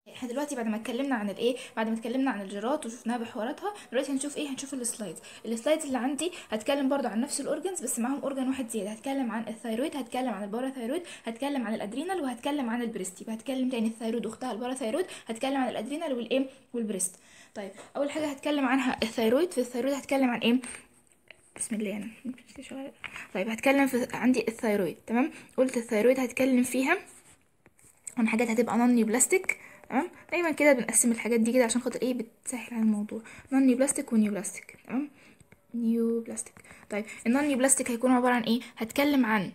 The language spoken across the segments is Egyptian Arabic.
احنا دلوقتي بعد ما اتكلمنا عن الايه بعد ما اتكلمنا عن الجرات وشفناها بحواراتها دلوقتي هنشوف ايه هنشوف السلايدز السلايدز اللي عندي هتكلم برضو عن نفس الاورجنز بس معاهم اورجن واحد زياده هتكلم عن الثايرويد هتكلم عن الباراثايرويد هتكلم عن الادرينال وهتكلم عن البريست يبقى هتكلم تاني الثايرويد واختها الباراثايرويد هتكلم عن الادرينال والايه والبريست طيب اول حاجه هتكلم عنها الثايرويد في الثايرويد هتكلم عن ايه بسم الله انا طيب هتكلم في عندي الثايرويد تمام قلت الثايرويد هتكلم فيها عن حاجات هتبقى نون نيوبلاستيك تمام دايما كده بنقسم الحاجات دي كده عشان خاطر ايه بتسهل على الموضوع نون نيوبلاستيك ونيوبلاستيك تمام نيوبلاستيك طيب النون نيوبلاستيك هيكون عباره عن ايه هتكلم عن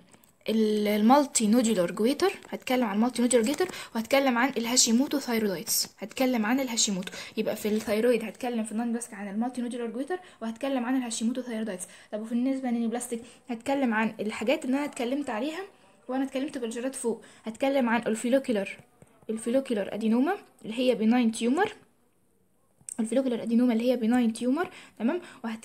المالتي نودولار جويتر هتكلم عن المالتي نودولار جويتر وهتكلم عن الهاشيموتو ثايرويدايتس هتكلم عن الهاشيموتو يبقى في الثايرويد هتكلم في النون بلاستيك عن المالتي نودولار جويتر وهتكلم عن الهاشيموتو ثايرويدايتس طب وفي بالنسبه للنيوبلاستيك هتكلم عن الحاجات اللي انا اتكلمت عليها وانا اتكلمت بالجرات فوق هتكلم عن الفيلوكيولار الفيلوكيولار ادينوما اللي هي بناين تيومر الفيلوكيولار ادينوما اللي هي بناين تيومر تمام وهت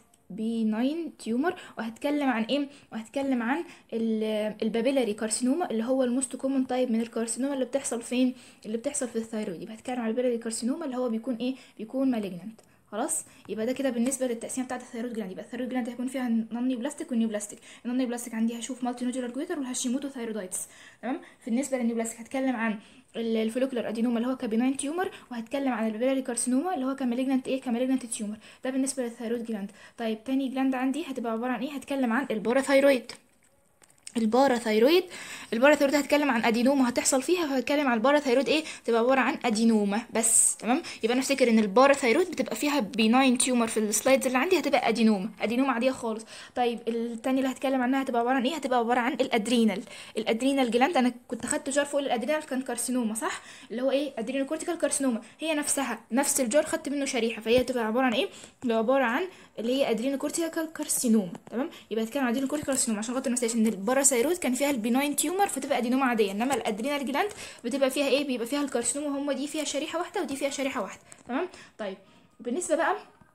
بناين تيومر وهتكلم عن ايه وهتكلم عن البابيلاري كارسينوما اللي هو الموست كومن تايب من الكارسينوما اللي بتحصل فين اللي بتحصل في الثايرويد يبقى هتكلم عن البابيلاري كارسينوما اللي هو بيكون ايه بيكون مالجنانت خلاص يبقى ده كده بالنسبه للتقسيمه بتاعه الثايرويد جلاند يبقى الثايرويد جلاند هيكون فيها نون نيوبلاستيك ونيوبلاستيك النون نيوبلاستيك عندي هشوف مالتي نودولار جويتر والهاشيموتو ثايرويدايتس تمام بالنسبه للنيوبلاستيك هتكلم عن الفوليكولار ادينوما اللي هو كبيناين تيومر وهتكلم عن البيلاري كارسينوما اللي هو كمالجنانت ايه كمالجنانت تيومر ده بالنسبه للثايرويد جلاند طيب تاني جلاند عندي هتبقى عباره عن ايه هتكلم عن الباراثايرويد الباراثايرويد الباراثايرويد هتكلم عن ادينوما هتحصل فيها فهتكلم عن الباراثايرويد ايه تبقى عباره عن ادينوما بس تمام يبقى انا افتكر ان الباراثايرويد بتبقى فيها بيناين تيومر في السلايدز اللي عندي هتبقى ادينوما ادينوما عاديه خالص طيب التاني اللي هتكلم عنها هتبقى عباره عن ايه هتبقى عباره عن الادرينال الادرينال جلاند انا كنت خدت جار فوق الادرينال كان كارسينوما صح اللي هو ايه ادرينال كورتيكال كارسينوما هي نفسها نفس الجار خدت منه شريحه فهي هتبقى عباره عن ايه اللي عباره عن اللي هي ادرينال كورتيكال كارسينوما تمام يبقى هتكلم عن ادرينال كورتيكال كارسينوما عشان خاطر ما ننساش ان الباراثايرويد كان فيها البيناين تيومر فتبقى ادينوما عاديه انما الادرينال جلاند بتبقى فيها ايه بيبقى فيها الكارسينوما هم دي فيها شريحه واحده ودي فيها شريحه واحده تمام طيب بالنسبه بقى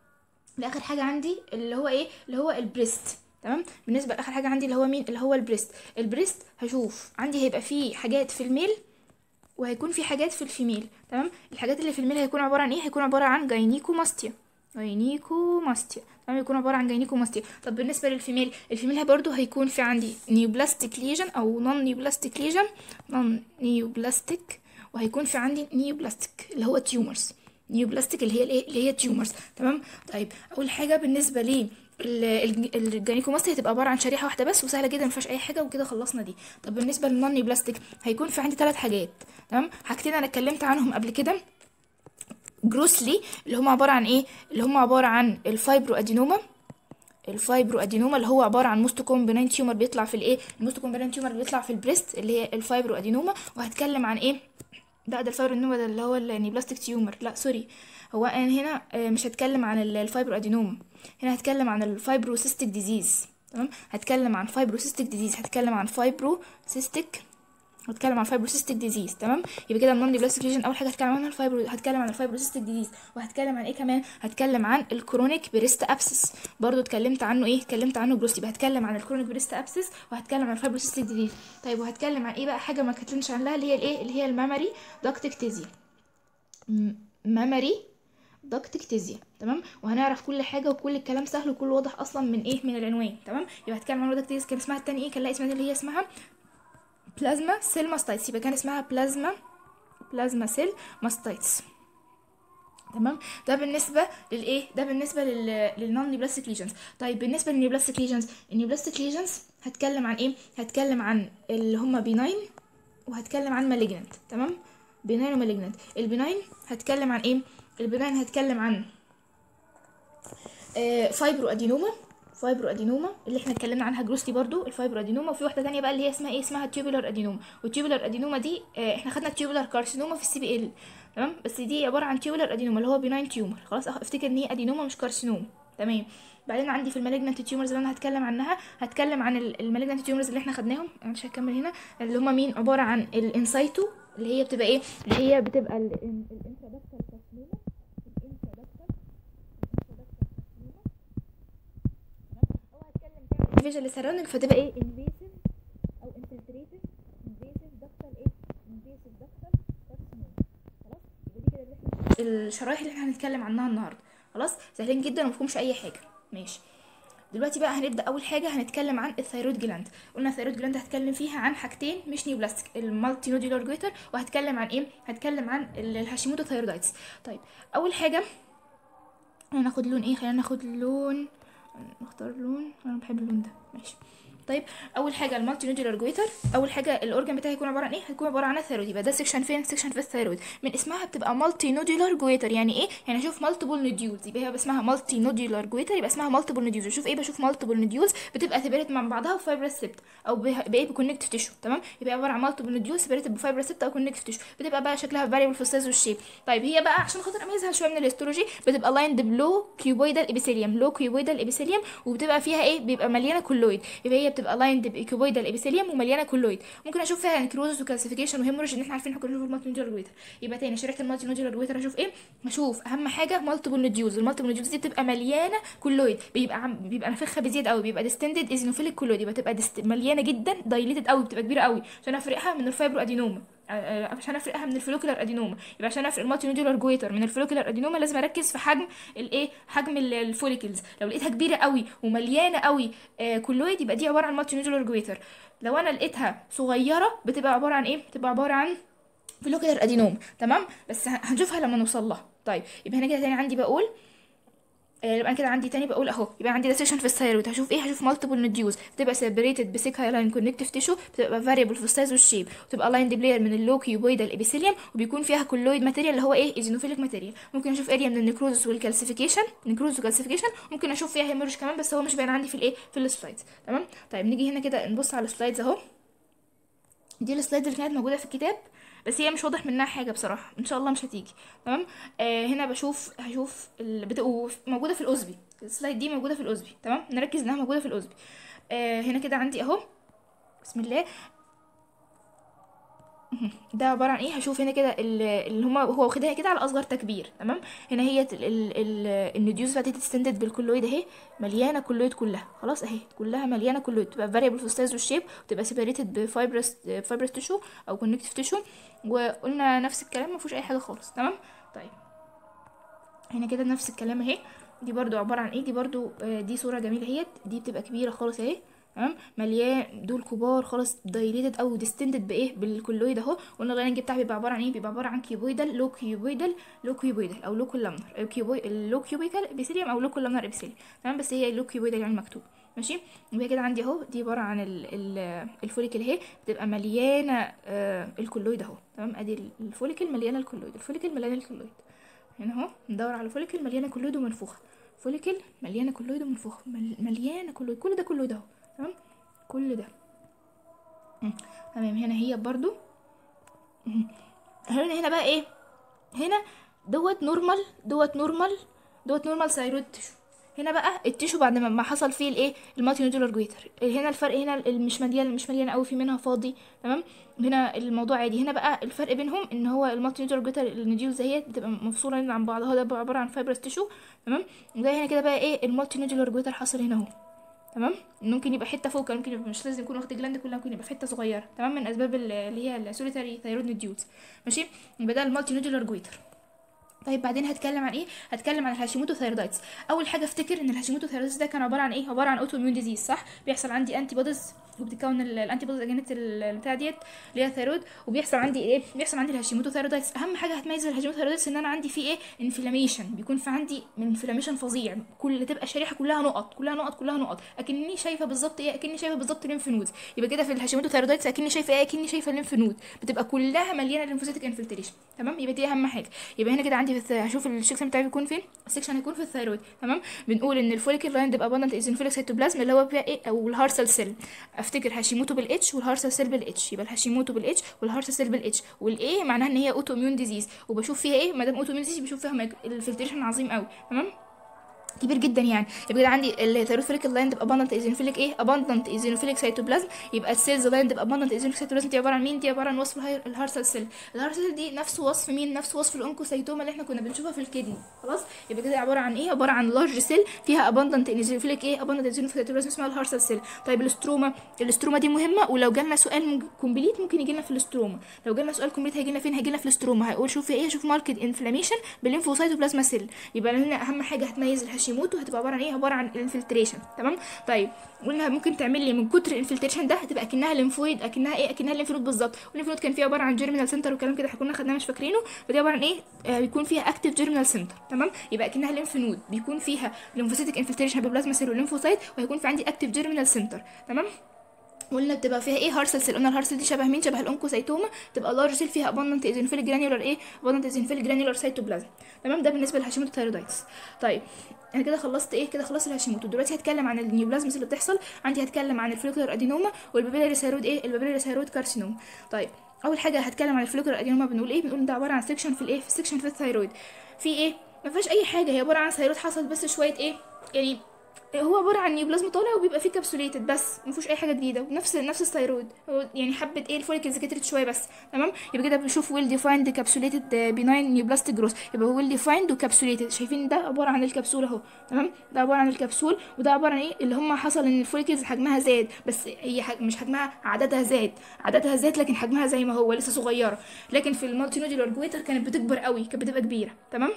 لاخر حاجه عندي اللي هو ايه اللي هو البريست تمام بالنسبه لاخر حاجه عندي اللي هو مين اللي هو البريست البريست هشوف عندي هيبقى فيه حاجات في الميل وهيكون في حاجات في الفيميل تمام الحاجات اللي في الميل هيكون عباره عن ايه هيكون عباره عن جاينيكوماستيا جاينيكوماستيا تمام يكون عباره عن جاينيكوماستيا طب بالنسبه للفيميل الفيميل برضو هيكون في عندي نيوبلاستيك ليجن او نون نيوبلاستيك ليجن نون نيوبلاستيك وهيكون في عندي نيوبلاستيك اللي هو تيومرز نيوبلاستيك اللي هي الايه اللي هي تيومرز تمام طيب اول حاجه بالنسبه لي الجانيكوماستيا هتبقى عباره عن شريحه واحده بس وسهله جدا ما فيهاش اي حاجه وكده خلصنا دي طب بالنسبه للنون نيوبلاستيك هيكون في عندي ثلاث حاجات تمام حاجتين انا اتكلمت عنهم قبل كده جروسلي اللي هم عباره عن ايه اللي هم عباره عن الفايبرو ادينوما الفايبرو ادينوما اللي هو عباره عن موست كومبينين تيومر بيطلع في الايه الموست كومبينين تيومر بيطلع في البريست اللي هي الفايبرو ادينوما وهتكلم عن ايه لا ده الفايبرو ادينوما ده اللي هو النيبلاستيك تيومر لا سوري هو انا هنا مش هتكلم عن الفايبرو ادينوما هنا هتكلم عن الفايبروسيستيك ديزيز تمام هتكلم عن فايبروسيستيك ديزيز هتكلم عن فايبروسيستيك هتكلم عن فايبروسيستيك ديزيز تمام يبقى كده النون ديبلاستيك ليجن اول حاجه هتكلم عنها الفايبرو هتكلم عن الفايبروسيستيك ديزيز وهتكلم عن ايه كمان هتكلم عن الكرونيك بريست ابسس برضو اتكلمت عنه ايه اتكلمت عنه بروست يبقى هتكلم عن الكرونيك بريست ابسس وهتكلم عن الفايبروسيستيك ديزيز طيب وهتكلم عن ايه بقى حاجه ما اتكلمتش عنها اللي هي الايه اللي هي المامري داكتكتيزيا مامري داكتكتيزيا تمام وهنعرف كل حاجه وكل الكلام سهل وكل واضح اصلا من ايه من العنوان تمام يبقى هتكلم عن داكتكتيزيا كان اسمها التاني ايه كان لا اسمها اللي هي اسمها بلازما سيل ماستايتس يبقى كان اسمها بلازما بلازما سيل ماستايتس تمام ده بالنسبه للايه ده بالنسبه لل للنون نيوبلاستيك ليجنز طيب بالنسبه للنيوبلاستيك ليجنز النيوبلاستيك ليجنز هتكلم عن ايه هتكلم عن اللي هم بيناين وهتكلم عن مالجنت تمام بيناين ومالجنت البيناين هتكلم عن ايه البيناين هتكلم عن آه فايبرو ادينوما فايبرو ادينوما اللي احنا اتكلمنا عنها جروسلي برضو الفايبرو ادينوما وفي واحده تانية بقى اللي هي اسمها ايه اسمها تيوبولار ادينوما والتيوبولار ادينوما دي اه احنا خدنا التيوبولار كارسينوما في السي بي ال تمام بس دي عباره عن تيوبولار ادينوما اللي هو بيناين تيومر خلاص افتكر ان هي ادينوما مش كارسينوما تمام بعدين عندي في المالجنت تيومرز اللي انا هتكلم عنها هتكلم عن المالجنت تيومرز اللي احنا خدناهم انا مش هكمل هنا اللي هم مين عباره عن الانسايتو اللي هي بتبقى ايه اللي هي بتبقى الانترادكتال كارسينوما الفيجوال سراوندنج فتبقى ايه انفيسيف او انفلتريتد انفيسيف دكتال ايه انفيسيف دكتال كارسينوما خلاص يبقى الشرايح اللي احنا هنتكلم عنها النهارده خلاص سهلين جدا ومفهومش اي حاجه ماشي دلوقتي بقى هنبدا اول حاجه هنتكلم عن الثيرويد جلاند قلنا الثيرويد جلاند هتكلم فيها عن حاجتين مش نيوبلاستيك المالتي نودولار جويتر وهتكلم عن ايه هتكلم عن ال- الهاشيموتو ثيرويدايتس طيب اول حاجه هناخد لون ايه خلينا ناخد لون نختار لون انا بحب اللون ده ماشي طيب اول حاجه المالتي نودولار جويتر اول حاجه الاورجن بتاعي هيكون عباره عن ايه هيكون عباره عن الثيرويد يبقى ده سيكشن فين سيكشن في الثيرويد من اسمها بتبقى مالتي نودولار جويتر يعني ايه يعني اشوف مالتيبل نوديولز يبقى هي اسمها مالتي نودولار جويتر يبقى اسمها مالتيبل نوديولز بشوف ايه بشوف مالتيبل نوديولز بتبقى سيبريت مع بعضها بفايبرس سيبت او ب- بايه بكونكتيف تيشو تمام يبقى عباره عن مالتيبل نوديولز سيبريت بفايبرس سيبت او كونكتيف تيشو بتبقى بقى شكلها فاريبل في السايز والشيب طيب هي بقى عشان خاطر اميزها شويه من الهيستولوجي بتبقى لايند بلو كيوبويدال ابيثيليوم لو كيوبويدال ابيثيليوم وبتبقى فيها ايه بيبقى مليانه كولويد يبقى هي بتبقى لايند بكيوبويدال ابيثيليوم ومليانه كولويد ممكن اشوف فيها نكروزس وكالسيفيكيشن وهيموريج ان احنا عارفين احنا كنا بنشوف المالتي نودولار جويتر يبقى تاني شريحه المالتي نودولار جويتر اشوف ايه اشوف اهم حاجه مالتيبل نوديولز المالتيبل نوديولز دي بتبقى مليانه كولويد بيبقى عم بيبقى نفخها بزياده قوي بيبقى ديستندد ايزينوفيليك كولويد يبقى تبقى ديست... مليانه جدا دايليتد قوي بتبقى كبيره قوي عشان افرقها من الفايبرو ادينوما آه، آه، عشان افرقها من الفوليكولار ادينوما يبقى عشان افرق المالتي نودولار جويتر من الفوليكولار ادينوما لازم اركز في حجم الايه حجم ال- الفوليكلز لو لقيتها كبيره قوي ومليانه قوي آه كولويد يبقى دي عباره عن مالتي نودولار جويتر لو انا لقيتها صغيره بتبقى عباره عن ايه بتبقى عباره عن فوليكولار ادينوما تمام بس ه- هنشوفها لما نوصل لها طيب يبقى هنا كده تاني عندي بقول آه، يبقى انا كده عندي تاني بقول اهو يبقى عندي ده سيكشن في الثايرويد هشوف ايه هشوف مالتيبل نوديوز بتبقى سيبريتد بسيك هايلاين كونكتيف تيشو بتبقى فاريبل في السايز والشيب وتبقى لايند بلاير من اللو كيوبويدال ابيثيليوم وبيكون فيها كولويد ماتيريال اللي هو ايه ايزينوفيليك ماتيريال ممكن اشوف اريا من النكروزس والكالسيفيكيشن نكروز وكالسيفيكيشن ممكن اشوف فيها هيموريج كمان بس هو مش باين عندي في الايه في السلايدز تمام طيب نيجي هنا كده نبص على السلايدز اهو دي السلايد اللي كانت موجوده في الكتاب بس هي مش واضح منها حاجه بصراحه ان شاء الله مش هتيجي تمام آه هنا بشوف هشوف ال... بتبقوا موجوده في الاوزبي السلايد دي موجوده في الاوزبي تمام نركز انها موجوده في الاوزبي آه هنا كده عندي اهو بسم الله ده عباره عن ايه هشوف هنا كده ال- اللي هما هو واخدها كده على اصغر تكبير تمام هنا هي ال- ال- ال- النديوز بتاعتي تستندد بالكولويد اهي مليانه كولويد كلها خلاص اهي كلها مليانه كولويد تبقى فاريبل في السايز والشيب وتبقى سيبريتد بفايبرس فايبرس تيشو او كونكتيف تيشو وقلنا نفس الكلام ما فيهوش اي حاجه خالص تمام طيب هنا كده نفس الكلام اهي دي برضو عباره عن ايه دي برضو آه، دي صوره جميله اهيت دي بتبقى كبيره خالص اهي تمام مليان دول كبار خالص دايليتد او ديستندد بايه بالكولويد اهو قلنا اللايننج بتاعها بيبقى عباره عن ايه بيبقى عباره عن كيوبويدال لو كيوبويدال لو كيوبويدال او لو كولامنر او كيوبوي اللو كيوبيكال ابيثيليوم او لو كولامنر ابيثيليوم تمام بس هي لو كيوبويدال يعني مكتوب ماشي يبقى كده عندي اهو دي عباره عن ال ال الفوليكل اهي بتبقى مليانه آه الكولويد اهو تمام ادي الفوليكل مليانه الكولويد الفوليكل مليانه الكولويد هنا اهو ندور على فوليكل مليانه كولويد ومنفوخه فوليكل مليانه كولويد ومنفوخه مل- مليانه كولويد كل ده كولويد اهو تمام كل ده مم. تمام هنا هي برضو مم. هنا هنا بقى ايه هنا دوت نورمال دوت نورمال دوت نورمال ثايرويد تيشو هنا بقى التيشو بعد ما ما حصل فيه الايه المالتي نودولار جويتر هنا الفرق هنا ال- مش مليان مش مليان قوي في منها فاضي تمام هنا الموضوع عادي هنا بقى الفرق بينهم ان هو المالتي نودولار جويتر النوديولز اهي بتبقى مفصوله عن بعضها ده بقى عباره عن فايبرس تيشو تمام وده هنا كده بقى ايه المالتي نودولار جويتر حصل هنا اهو تمام ممكن يبقى حته فوق ممكن يبقى مش لازم يكون واخد الجلاند كلها ممكن يبقى في حته صغيره تمام من اسباب ال- اللي هي السوليتاري ثايرويد نوديولز ماشي يبقى ده المالتي نودولار جويتر طيب بعدين هتكلم عن ايه هتكلم عن الهاشيموتو ثايرويدايتس اول حاجه افتكر ان الهاشيموتو ثايرويدايتس ده كان عباره عن ايه عباره عن اوتو اميون ديزيز صح بيحصل عندي انتي بوديز وبتتكون ال- الانتي بوديز اجينت البتاع ديت اللي هي الثايرويد وبيحصل عندي ايه بيحصل عندي الهاشيموتو ثايرويدايتس اهم حاجه هتميز الهاشيموتو ثايرويدايتس ان انا عندي فيه ايه انفلاميشن بيكون في عندي من انفلاميشن فظيع كل تبقى الشريحه كلها نقط كلها نقط كلها نقط اكني شايفه بالظبط ايه اكني شايفه بالظبط ليمف نود يبقى كده في الهاشيموتو ثايرويدايتس اكني شايفه ايه اكني شايفه الليمف نود بتبقى كلها مليانه ليمفوسيتك انفلتريشن تمام يبقى دي اهم حاجه يبقى هنا كده عندي في الث... هشوف السكشن بتاعي بيكون فين السكشن هيكون في الثايرويد تمام بنقول ان الفوليكل لاين بيبقى اباندنت ايزنفيليك سيتوبلازم اللي هو فيها ايه او الهارسل سيل افتكر هاشيموتو بالاتش والهارسل سيل بالاتش يبقى الهاشيموتو بالاتش والهارسل سيل بالاتش والايه معناها ان هي اوتو اميون ديزيز وبشوف فيها ايه ما دام اوتو اميون ديزيز بشوف فيها مايك- الفلتريشن عظيم قوي تمام كبير جدا يعني يبقى كده عندي الثيروفيليك لاين تبقى اباندنت ايزينوفيليك ايه اباندنت ايزينوفيليك سيتوبلازم يبقى السيلز لاين تبقى اباندنت ايزينوفيليك سيتوبلازم دي عباره عن مين دي عباره عن وصف الهاي- الهارسل سيل الهارسل سيل دي نفس وصف مين نفس وصف الانكوسيتوما اللي احنا كنا بنشوفها في الكدني خلاص يبقى كده عباره عن ايه عباره عن لارج سيل فيها اباندنت ايزينوفيليك ايه اباندنت ايزينوفيليك سيتوبلازم اسمها الهارسل سيل طيب الاستروما الاستروما دي مهمه ولو جالنا سؤال كومبليت ممكن يجي لنا في الاستروما لو جالنا سؤال كومبليت هيجي لنا فين هيجي لنا في الاستروما هيقول شوف ايه شوف ماركت انفلاميشن بالليمفوسايتوبلازما سيل يبقى هنا اهم حاجه هتميز الهاشيموتو هتبقى عباره عن ايه عباره عن الانفلتريشن تمام طيب قلنا ممكن تعمل لي من كتر الانفلتريشن ده هتبقى اكنها ليمفويد اكنها ايه اكنها الليمف نود بالظبط والليمف نود كان فيه عباره عن جيرمينال سنتر وكلام كده احنا كنا خدناه مش فاكرينه ودي عباره عن ايه آه بيكون فيها اكتيف جيرمينال سنتر تمام يبقى اكنها ليمف نود بيكون فيها ليمفوسيتك انفلتريشن ببلازما سيل والليمفوسايت وهيكون في عندي اكتيف جيرمينال سنتر تمام قلنا بتبقى فيها ايه هارسل سيل قلنا الهارسل دي شبه مين شبه الانكوسايتوما تبقى لارج سيل فيها اباندنت ايزينوفيل جرانيولار ايه اباندنت ايزينوفيل جرانيولار سيتوبلازم تمام ده بالنسبه للهاشيموتو ثايرويدايتس طيب انا كده خلصت ايه كده خلصت الهاشيموتو دلوقتي هتكلم عن النيوبلازمز اللي بتحصل عندي هتكلم عن الفوليكولار ادينوما والبابيلاري ثايرويد ايه البابيلاري ثايرويد كارسينوما طيب اول حاجه هتكلم عن الفوليكولار ادينوما بنقول ايه بنقول ده عباره عن سيكشن في الايه في سيكشن في الثايرويد في ايه ما فيهاش اي حاجه هي عباره عن ثايرويد حصل بس شويه ايه يعني هو عباره عن نيوبلازم طالع وبيبقى فيه كابسوليتد بس ما فيهوش اي حاجه جديده ونفس نفس الثايرويد هو يعني حبه ايه الفوليكلز كترت شويه بس تمام يبقى كده بنشوف ويل ديفايند كابسوليتد بيناين نيوبلاستيك جروث يبقى ويل ديفايند وكابسوليتد شايفين ده عباره عن الكبسول اهو تمام ده عباره عن الكبسول وده عباره عن ايه اللي هم حصل ان الفوليكلز حجمها زاد بس هي حج... مش حجمها عددها زاد عددها زاد لكن حجمها زي ما هو لسه صغيره لكن في المالتي نودولار جويتر كانت بتكبر قوي كانت بتبقى كبيره تمام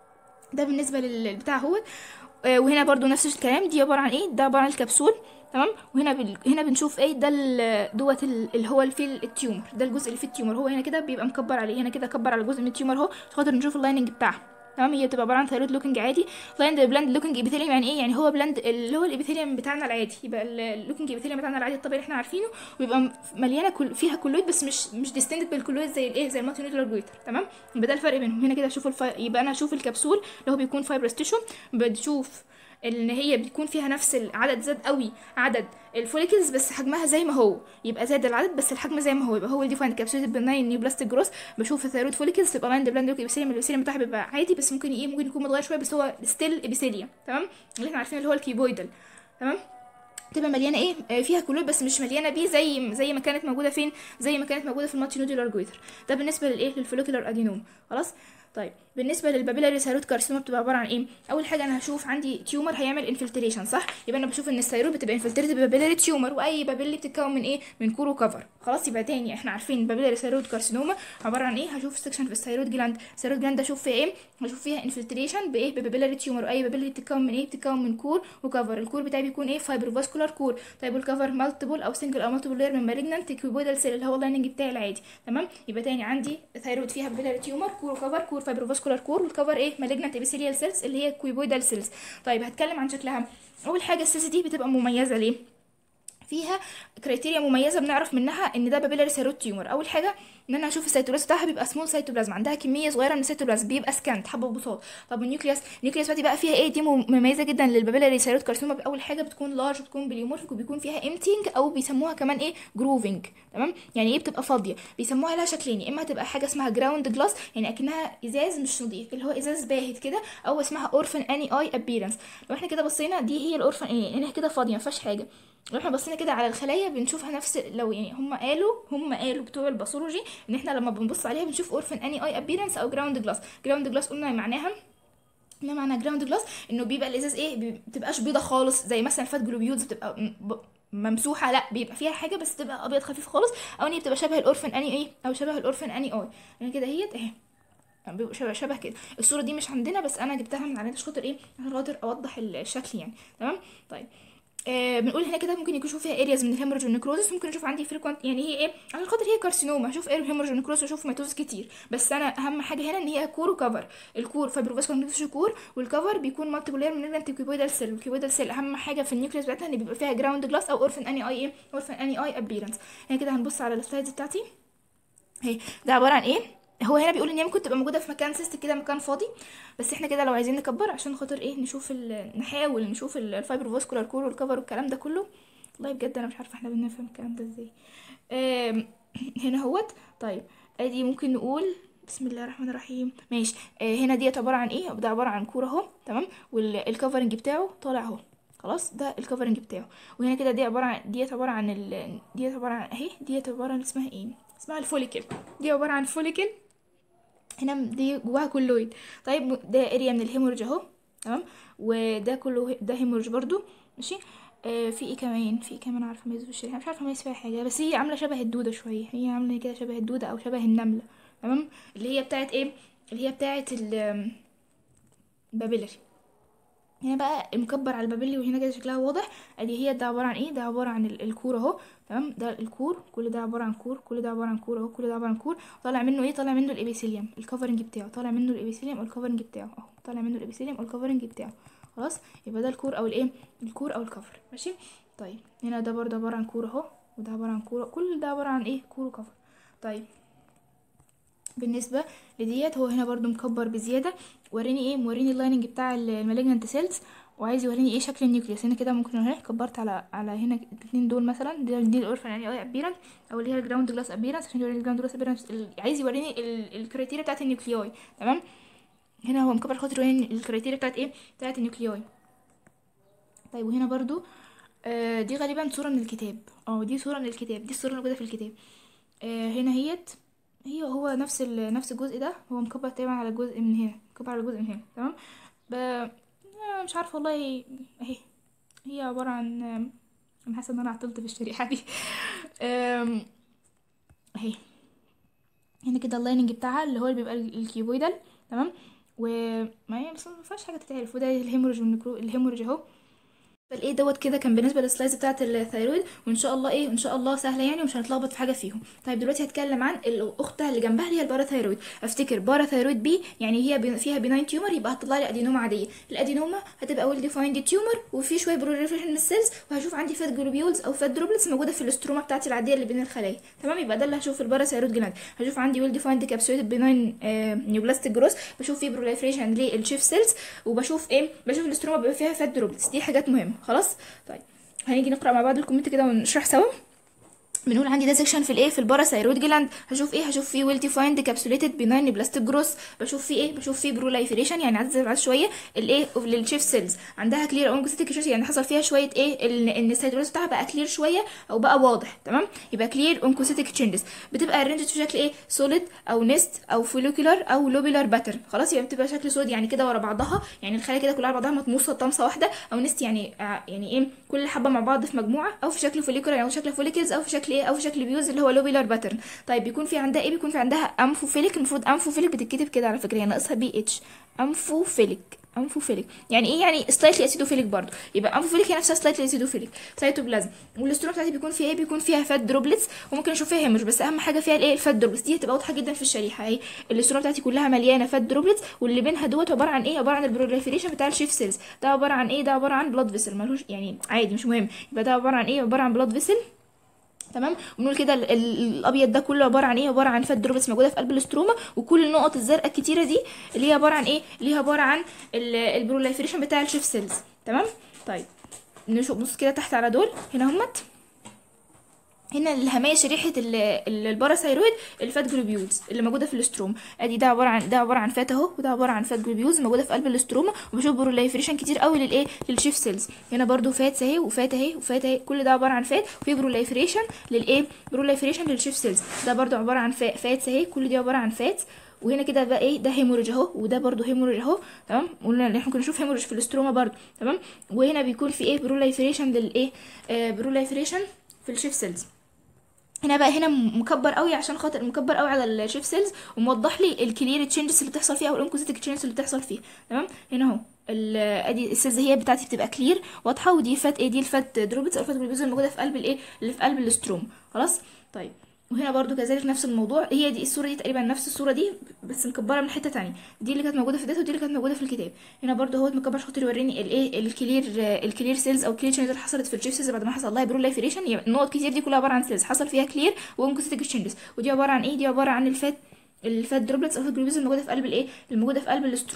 ده بالنسبه للبتاع اهوت آه، وهنا برضو نفس الكلام دي عباره عن ايه ده عباره عن الكبسول تمام وهنا بال... هنا بنشوف ايه ده ال- دوت ال- اللي هو اللي فيه التيومر ده الجزء اللي فيه التيومر هو هنا كده بيبقى مكبر عليه هنا كده كبر على جزء من التيومر اهو عشان خاطر نشوف اللايننج بتاعها تمام هي بتبقى عباره عن ثايرويد لوكينج عادي بلاند بلاند لوكينج ابيثيليوم يعني ايه يعني هو بلاند اللي هو الابيثيليوم بتاعنا العادي يبقى اللوكينج ابيثيليوم بتاعنا العادي الطبيعي اللي احنا عارفينه ويبقى م- مليانه كل فيها كلويد بس مش مش ديستندد بالكلويد زي الايه زي المالتي نيوترال جويتر تمام يبقى ده الفرق بينهم هنا كده اشوف الفي... يبقى انا اشوف الكبسول اللي هو بيكون فايبرس تيشو بتشوف ان هي بتكون فيها نفس العدد زاد قوي عدد الفوليكلز بس حجمها زي ما هو يبقى زاد العدد بس الحجم زي ما هو يبقى هو الديفايند كابسوليتد بالناين نيوبلاستيك جروث بشوف الثيرويد فوليكلز تبقى لايند بلاند ابيثيليوم الابيثيليوم بتاعها بيبقى عادي بس ممكن ايه ممكن يكون متغير شويه بس هو ستيل ابيثيليوم تمام اللي احنا عارفينه اللي هو الكيبويدال تمام تبقى مليانه ايه آه، فيها كلويد بس مش مليانه بيه زي زي ما كانت موجوده فين زي ما كانت موجوده في المالتي نودولار جويتر ده بالنسبه للايه للفوليكولار ادينوم خلاص طيب بالنسبه للبابيلاري ثايرويد كارسينوما بتبقى عباره عن ايه اول حاجه انا هشوف عندي تيومر هيعمل انفلتريشن صح يبقى انا بشوف ان الثايرويد بتبقى انفلتريتد ببابيلاري تيومر واي بابيلي بتتكون من ايه من كور وكفر خلاص يبقى تاني احنا عارفين البابيلاري ثايرويد كارسينوما عباره عن ايه هشوف سكشن في الثايرويد جلاند الثايرويد جلاند اشوف فيها ايه هشوف فيها انفلتريشن بايه ببابيلاري تيومر واي بابيلي بتتكون من ايه بتتكون من كور وكفر الكور بتاعي بيكون ايه فايبروفاسكولار كور طيب والكفر مالتيبل او سنجل او مالتيبل لاير من مالجنانت كيوبويدال سيل اللي هو اللايننج بتاعي العادي تمام يبقى تاني عندي ثايرويد فيها بابيلاري تيومر كور وكفر كور فايبروفاسكولار كور والكفر ايه مالجنانت ابيثيليال سيلز اللي هي كويبويدال سيلز طيب هتكلم عن شكلها اول حاجه السيلز دي بتبقى مميزه ليه فيها كريتيريا مميزه بنعرف منها ان ده بابيلاري ثايرويد تيومر اول حاجه ان انا اشوف السيتوبلازم بتاعها بيبقى سمول سيتوبلازم عندها كميه صغيره من السيتوبلازم بيبقى سكانت حبه بساط طب النيوكليوس النيوكليوس بتاعتي بقى فيها ايه دي مميزه جدا للبابيلاري ثايرويد كارسينوما اول حاجه بتكون لارج بتكون بليومورفيك وبيكون فيها امتينج او بيسموها كمان ايه جروفنج تمام يعني ايه بتبقى فاضيه بيسموها لها شكلين يا اما تبقى حاجه اسمها جراوند جلاس يعني اكنها ازاز مش نظيف اللي هو ازاز باهت كده او اسمها اورفن اني اي ابيرنس لو احنا كده بصينا دي هي الاورفن اني يعني كده فاضيه ما فيهاش حاجه لو احنا بصينا كده على الخلايا بنشوفها نفس لو يعني هم قالوا هم قالوا بتوع الباثولوجي ان احنا لما بنبص عليها بنشوف اورفن اني اي ابيرنس او جراوند جلاس جراوند جلاس قلنا معناها ما معنى جراوند جلاس انه بيبقى الازاز ايه بي- بتبقاش بيضه خالص زي مثلا الفات جلوبيولز بتبقى م- ب- ممسوحه لا بيبقى فيها حاجه بس تبقى ابيض خفيف خالص او ان هي بتبقى شبه الاورفن اني ايه او شبه الاورفن اني اي يعني كده اهيت اهي يعني بيبقوا شبه شبه كده الصوره دي مش عندنا بس انا جبتها من على النت عشان خاطر ايه عشان خاطر اوضح الشكل يعني تمام طيب آه بنقول هنا كده ممكن يكون شوف فيها ارياز من الهيموريج والنكروزس ممكن اشوف عندي فريكوانت يعني هي ايه عشان خاطر هي كارسينوما اشوف ايه الهيموريج والنكروزس واشوف ميتوز كتير بس انا اهم حاجه هنا ان هي كور وكفر الكور فايبروفاسكولار نيوكليوس كور والكفر بيكون مالتيبل لاير من الانتيكوبيدال سيل والكيبويدال سيل اهم حاجه في النيوكليوس بتاعتها ان بيبقى فيها جراوند جلاس او اورفن اني اي ايه اورفن اني اي ابيرنس هنا كده هنبص على السلايدز بتاعتي اهي ده عباره عن ايه هو هنا بيقول ان هي ممكن تبقى موجوده في مكان سيست كده مكان فاضي بس احنا كده لو عايزين نكبر عشان خاطر ايه نشوف ال... نحاول نشوف ال- الفايبر فاسكولار كور والكفر والكلام ده كله والله بجد انا مش عارفه احنا بنفهم الكلام ده ازاي آم، هنا هوت طيب ادي ممكن نقول بسم الله الرحمن الرحيم ماشي آه هنا ديت عباره عن ايه ده عباره عن كوره اهو تمام والكفرنج بتاعه طالع اهو خلاص ده الكفرنج بتاعه وهنا كده دي عباره عن ديت عباره عن ال... ديت عباره عن اهي ديت عباره عن اسمها ايه اسمها الفوليكل دي عباره عن فوليكل هنا دي جواها كلويد طيب ده اريا من الهيمورج اهو تمام وده كله ده هيمورج برضو ماشي آه في ايه كمان في ايه كمان عارفه اميز في الشريحه مش عارفه اميز فيها حاجه بس هي عامله شبه الدوده شويه هي عامله كده شبه الدوده او شبه النمله تمام اللي هي بتاعت ايه اللي هي بتاعت ال بابيلري هنا بقى مكبر على البابيلي وهنا كده شكلها واضح ادي هي ده عباره عن ايه ده عباره عن الكور اهو تمام ده الكور كل ده عباره عن كور كل ده عباره عن كور اهو كل ده عباره عن كور طالع منه ايه طالع منه الابيثيليوم الكفرنج بتاعه طالع منه الابيثيليوم والكفرنج بتاعه اهو طالع منه الابيثيليوم والكفرنج بتاعه خلاص يبقى ده الكور او الايه الكور او الكفر ماشي طيب هنا ده برضه عباره عن كور اهو وده عباره عن كور كل ده عباره عن ايه كور وكفر طيب بالنسبه لديت هو هنا برضو مكبر بزياده وريني ايه موريني اللايننج بتاع المالجنت سيلز وعايز يوريني ايه شكل النيوكليوس هنا كده ممكن اهي كبرت على على هنا الاثنين دول مثلا دي, دي الاورفان يعني اي ابيرنس او اللي هي الجراوند جلاس ابيرنس عشان يوريني الجراوند جلاس ابيرنس عايز يوريني الكريتيريا بتاعت النيوكليوي تمام هنا هو مكبر خاطر يوريني الكريتيريا بتاعت ايه بتاعت النيوكليوي طيب وهنا برضو آه دي غالبا صوره من الكتاب اه دي صوره من الكتاب دي الصوره اللي موجوده في الكتاب آه هنا هيت هي هو نفس نفس الجزء ده هو مكبر تقريبا على جزء من هنا مكبر على جزء من هنا تمام ب... مش عارفه والله اهي هي عباره عن انا حاسه ان انا عطلت في الشريحه دي اهي هنا كده اللايننج بتاعها اللي هو اللي بيبقى الكيوبويدال تمام وما هي بس ما فيهاش حاجه تتعرف وده الهيموريج والنكرو الهيموريج اهو فالايه دوت كده كان بالنسبه للسلايز بتاعه الثايرويد وان شاء الله ايه ان شاء الله سهله يعني ومش هنتلخبط في حاجه فيهم طيب دلوقتي هتكلم عن الاخت اللي جنبها اللي هي الباراثايرويد افتكر باراثايرويد بي يعني هي فيها بيناين تيومر يبقى هتطلع لي ادينوما عاديه الادينوما هتبقى ويل ديفايند تيومر وفي شويه بروليفريشن من السيلز وهشوف عندي فات جلوبيولز او فات دروبلتس موجوده في الاستروما بتاعتي العاديه اللي بين الخلايا تمام يبقى ده اللي هشوف في الباراثايرويد جلاند هشوف عندي ويل ديفايند كابسوليتد بيناين آه نيوبلاستيك جروس بشوف في بروليفريشن للشيف سيلز وبشوف ايه بشوف الاستروما بيبقى فيها فات دروبلتس دي حاجات مهمه خلاص طيب هنيجي نقرا مع بعض الكومنت كده ونشرح سوا بنقول عندي ده سيكشن في الايه في الباراثايرويد جلاند هشوف ايه هشوف فيه ويل ديفايند كابسوليتد بيناين بلاستيك جروس بشوف فيه ايه بشوف فيه بروليفريشن يعني عدد بعد شويه الايه للشيف سيلز عندها كلير اونكوسيتيك يعني حصل فيها شويه ايه ان السيتولايز بتاعها بقى كلير شويه او بقى واضح تمام يبقى كلير اونكوسيتيك تشينجز بتبقى ارينجد في شكل ايه سوليد او نست او فوليكولار او لوبيلار باترن خلاص يبقى بتبقى شكل سود يعني كده ورا بعضها يعني الخلايا كده كلها على بعضها مطموسه طمسه واحده او نست يعني آه يعني ايه كل حبه مع بعض في مجموعه او في شكل فوليكولار يعني شكل فوليكلز او في شكل ايه او في شكل بيوز اللي هو لوبيلار باترن طيب بيكون في عندها ايه بيكون في عندها امفوفيليك المفروض امفوفيليك بتتكتب كده على فكره هي ناقصها بي اتش امفوفيليك امفوفيليك يعني ايه يعني سلايتلي اسيدوفيليك برضه يبقى امفوفيليك هي نفسها سلايتلي اسيدوفيليك سيتوبلازم والاستروما بتاعتي بيكون فيها ايه بيكون فيها فات دروبلتس وممكن اشوف فيها هيموج بس اهم حاجه فيها الايه الفات دروبلتس دي هتبقى واضحه جدا في الشريحه اهي الاستروما بتاعتي كلها مليانه فات دروبلتس واللي بينها دوت عباره عن ايه عباره عن البروليفريشن بتاع الشيف سيلز ده عباره عن ايه ده عباره عن بلاد فيسل ملوش يعني عادي مش مهم يبقى ده عباره عن ايه عباره عن بلاد فيسل تمام ونقول كده الابيض ده كله عباره عن ايه عباره عن فات دروبلتس موجوده في قلب الاستروما وكل النقط الزرقاء الكتيره دي اللي هي عباره عن ايه اللي هي عباره عن البروليفريشن بتاع الشيف سيلز تمام طيب نشوف بص كده تحت على دول هنا همت هنا الهمية شريحة الباراثايرويد الفات جلوبيولز اللي موجودة في الاستروما ادي ده عبارة عن ده عبارة عن فات اهو وده عبارة عن فات جلوبيولز موجودة في قلب الاستروما وبشوف بروليفريشن كتير قوي للايه للشيف سيلز هنا برضو فات اهي وفات اهي وفات اهي كل ده عبارة عن فات وفي بروليفريشن للايه بروليفريشن للشيف سيلز ده برضو عبارة عن فات اهي كل دي عبارة عن فات وهنا كده بقى ايه ده هيموريج اهو وده برضو هيموريج اهو تمام قلنا ان احنا ممكن نشوف هيموريج في الاستروما برضو تمام وهنا بيكون في ايه بروليفريشن للايه آه بروليفريشن في الشيف سيلز هنا بقى هنا مكبر قوي عشان خاطر مكبر قوي على الشيف سيلز وموضح لي الكلير تشينجز اللي بتحصل فيها او الانكوزيتيك تشينجز اللي بتحصل فيها تمام هنا اهو ادي السيلز هي بتاعتي بتبقى كلير واضحه ودي فات ايه دي الفات دروبتس او الفات جلوبيوز الموجوده في قلب الايه اللي في قلب الاستروم خلاص طيب وهنا برضو كذلك نفس الموضوع هي دي الصوره دي تقريبا نفس الصوره دي بس مكبره من حته تانية دي اللي كانت موجوده في الداتا ودي اللي كانت موجوده في الكتاب هنا برضو هو مكبر عشان خاطر يوريني الايه الكلير الكلير سيلز او الكلير اللي حصلت في الشيف سيلز بعد ما حصل لها بروليفريشن يعني النقط كتير دي كلها عباره عن سيلز حصل فيها كلير وانكوستيك تشينجز ودي عباره عن ايه دي عباره عن الفات الفات دروبلتس او الجلوبيز الموجوده في قلب الايه الموجوده في قلب الاستروم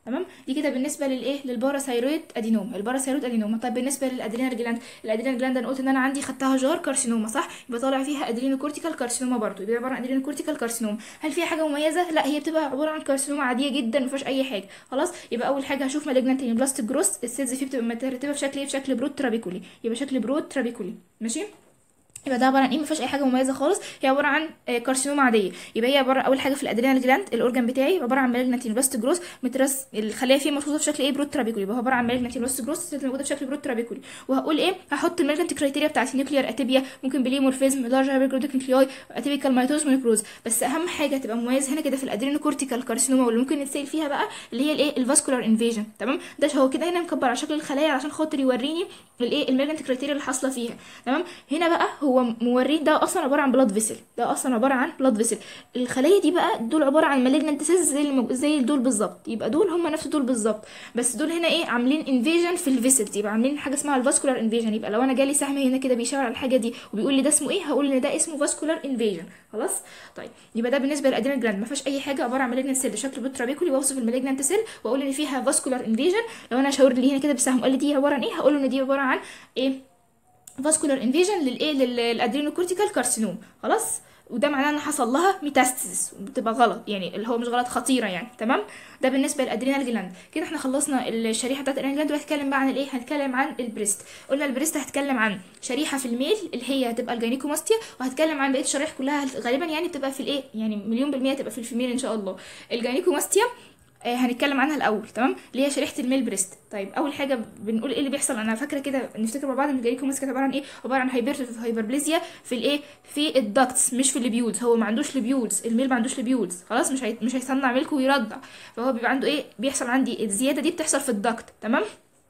تمام دي كده بالنسبه للايه للباراثايرويد ادينوما الباراثايرويد ادينوما طيب بالنسبه للادرينال جلاند الادرينال جلاند انا قلت ان انا عندي خدتها جار كارسينوما صح يبقى طالع فيها ادرينوكورتيكال كارسينوما برضو يبقى عباره عن ادرينوكورتيكال كارسينوما هل فيها حاجه مميزه لا هي بتبقى عباره عن كارسينوما عاديه جدا ما فيهاش اي حاجه خلاص يبقى اول حاجه هشوف مالجنانت بلاستيك جروس السيلز فيه بتبقى مترتبه بشكل ايه بشكل برود ترابيكولي يبقى شكل برود ترابيكولي ماشي يبقى ده عباره عن ايه ما فيهاش اي حاجه مميزه خالص هي عباره عن آه، كارسينوما عاديه يبقى هي عباره اول حاجه في الادرينال جلاند الاورجان بتاعي عباره عن مالجنانت بلاست جروس مترس الخليه فيه مرصوصه في شكل ايه برود ترابيكولي يبقى هو عباره عن مالجنانت بلاست جروس موجوده في شكل برود ترابيكولي وهقول ايه هحط المالجنانت كرايتيريا بتاعتي نيوكليير اتيبيا ممكن بليمورفيزم لارج هايبرجلوتيك نيوكلياي اتيبيكال مايتوز ونكروز بس اهم حاجه تبقى مميز هنا كده في الادرينوكورتيكال كارسينوما واللي ممكن نتسال فيها بقى اللي هي الايه الفاسكولار انفيجن تمام ده هو كده هنا مكبر على شكل الخلايا عشان خاطر يوريني الايه المالجنانت كرايتيريا اللي حاصله فيها تمام هنا بقى هو موريه ده اصلا عباره عن بلاد فيسل ده اصلا عباره عن بلاد فيسل الخلايا دي بقى دول عباره عن مالجنانت سيلز زي المو... زي دول بالظبط يبقى دول هم نفس دول بالظبط بس دول هنا ايه عاملين انفيجن في الفيسلز يبقى عاملين حاجه اسمها الفاسكولار انفيجن يبقى لو انا جالي سهم هنا كده بيشاور على الحاجه دي وبيقول لي ده اسمه ايه هقول ان ده اسمه فاسكولار انفيجن خلاص طيب يبقى ده بالنسبه للادرينال جلاند ما فيهاش اي حاجه عباره عن مالجنانت سيل شكل بوترابيكولي بوصف المالجنانت سيل واقول ان فيها فاسكولار انفيجن لو انا شاور لي هنا كده بسهم قال لي دي عباره عن ايه هقول ان دي عباره عن ايه فاسكولار انفيجن للايه للادرينوكورتيكال كارسينوم خلاص وده معناه ان حصل لها ميتاستاسيس وبتبقى غلط يعني اللي هو مش غلط خطيره يعني تمام ده بالنسبه للادرينال جلاند كده احنا خلصنا الشريحه بتاعت الادرينال جلاند وهنتكلم بقى عن الايه هنتكلم عن البريست قلنا البريست هتكلم عن شريحه في الميل اللي هي هتبقى الجاينيكوماستيا وهتكلم عن بقيه الشرايح كلها غالبا يعني بتبقى في الايه يعني مليون بالميه تبقى في الفيميل ان شاء الله الجاينيكوماستيا آه هنتكلم عنها الاول تمام اللي هي شريحه الميل بريست طيب اول حاجه بنقول ايه اللي بيحصل انا فاكره كده نفتكر مع بعض ان الجايكوماس كانت عباره عن ايه عباره عن هايبرتروفي هايبربليزيا في الايه في الدكتس مش في الليبيولز هو ما عندوش ليبيولز الميل ما عندوش ليبيولز خلاص مش هي... مش هيصنع ملك ويرضع فهو بيبقى عنده ايه بيحصل عندي الزياده دي بتحصل في الدكت تمام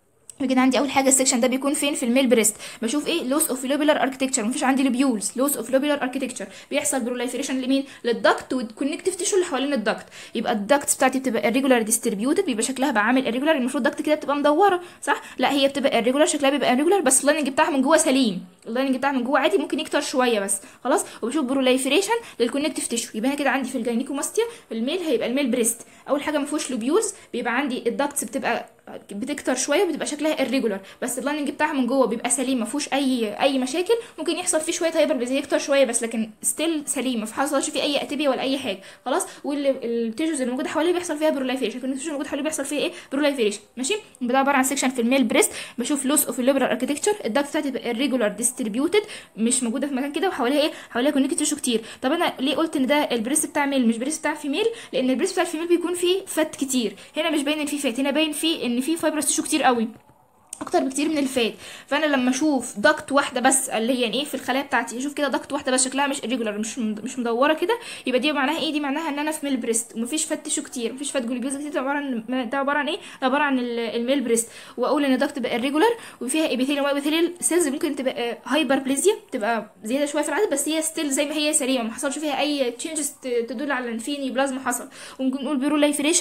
كده عندي اول حاجه السكشن ده بيكون فين في الميل بريست بشوف ايه لوس اوف لوبيلر اركتكتشر مفيش عندي لوبيولز لوس اوف لوبيلر اركتكتشر بيحصل بروليفريشن لمين للدكت والكونكتيف تيشو اللي حوالين الدكت يبقى الدكتس بتاعتي بتبقى irregular distributed بيبقى شكلها بقى عامل irregular المفروض الدكت كده بتبقى مدوره صح لا هي بتبقى irregular شكلها بيبقى irregular بس اللايننج بتاعها من جوه سليم اللايننج بتاعها من جوه عادي ممكن يكتر شويه بس خلاص وبشوف بروليفريشن للكونكتيف تيشو يبقى انا كده عندي في الجاينيكوماستيا الميل هيبقى الميل بريست اول حاجه ما فيهوش لوبيولز بيبقى عندي الدكتس بتبقى بتكتر شويه وبتبقى شكلها irregular بس اللايننج بتاعها من جوه بيبقى سليم ما فيهوش اي اي مشاكل ممكن يحصل فيه شويه هايبر بيزي يكتر شويه بس لكن ستيل سليم ما حصلش فيه اي اتيبيا ولا اي حاجه خلاص والتيشوز اللي موجوده حواليه بيحصل فيها بروليفيشن التيشوز اللي موجوده حواليه بيحصل فيها ايه بروليفيشن ماشي يبقى ده عباره عن سيكشن في الميل بريست بشوف لوس اوف الليبرال اركتكتشر الدكت بتاعتي تبقى irregular distributed مش موجوده في مكان كده وحواليها ايه حواليها كونكتيف تيشو كتير طب انا ليه قلت ان ده البريست بتاع ميل مش بريست بتاع فيميل لان البريست بتاع الفيميل بيكون فيه فات كتير هنا مش باين ان فيه فات هنا باين فيه ان فيه فايبرس تيشو كتير قوي اكتر بكتير من الفات فانا لما اشوف دكت واحده بس اللي هي يعني ايه في الخلايا بتاعتي اشوف كده دكت واحده بس شكلها مش irregular مش مش مدوره كده يبقى دي معناها ايه دي معناها ان انا في ميل بريست ومفيش فات تيشو كتير مفيش فات جلوكوز كتير ده عباره عن ده عباره عن ايه ده عباره عن الميل بريست واقول ان دكت بقى irregular وفيها ابيثيليوم وابيثيليال سيلز ممكن تبقى هايبر بليزيا تبقى زياده شويه في العدد بس هي ستيل زي ما هي سليمه ما حصلش فيها اي تشينجز تدل على ان في نيوبلازم حصل وممكن نقول بيروليفريشن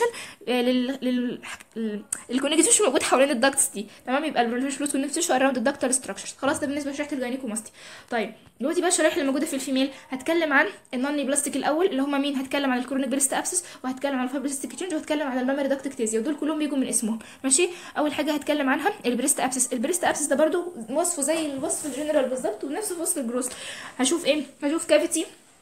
لل لل الكونكتيف مش موجود حوالين الدكتس دي تمام يبقى البروليفريشن نفسه اراوند الدكتور ستراكشرز خلاص ده بالنسبه لشريحه الجاينيكوماستي طيب دلوقتي بقى الشرايح اللي موجوده في الفيميل هتكلم عن النون بلاستيك الاول اللي هم مين هتكلم عن الكورونيك بريست ابسس وهتكلم عن الفايبروسيستيك تشينج وهتكلم عن المامري داكتكتيزيا ودول كلهم بيجوا من اسمهم ماشي اول حاجه هتكلم عنها البريست ابسس البريست ابسس ده برده وصفه زي الوصف الجنرال بالظبط ونفس وصف الجروس هشوف ايه هشوف كافيتي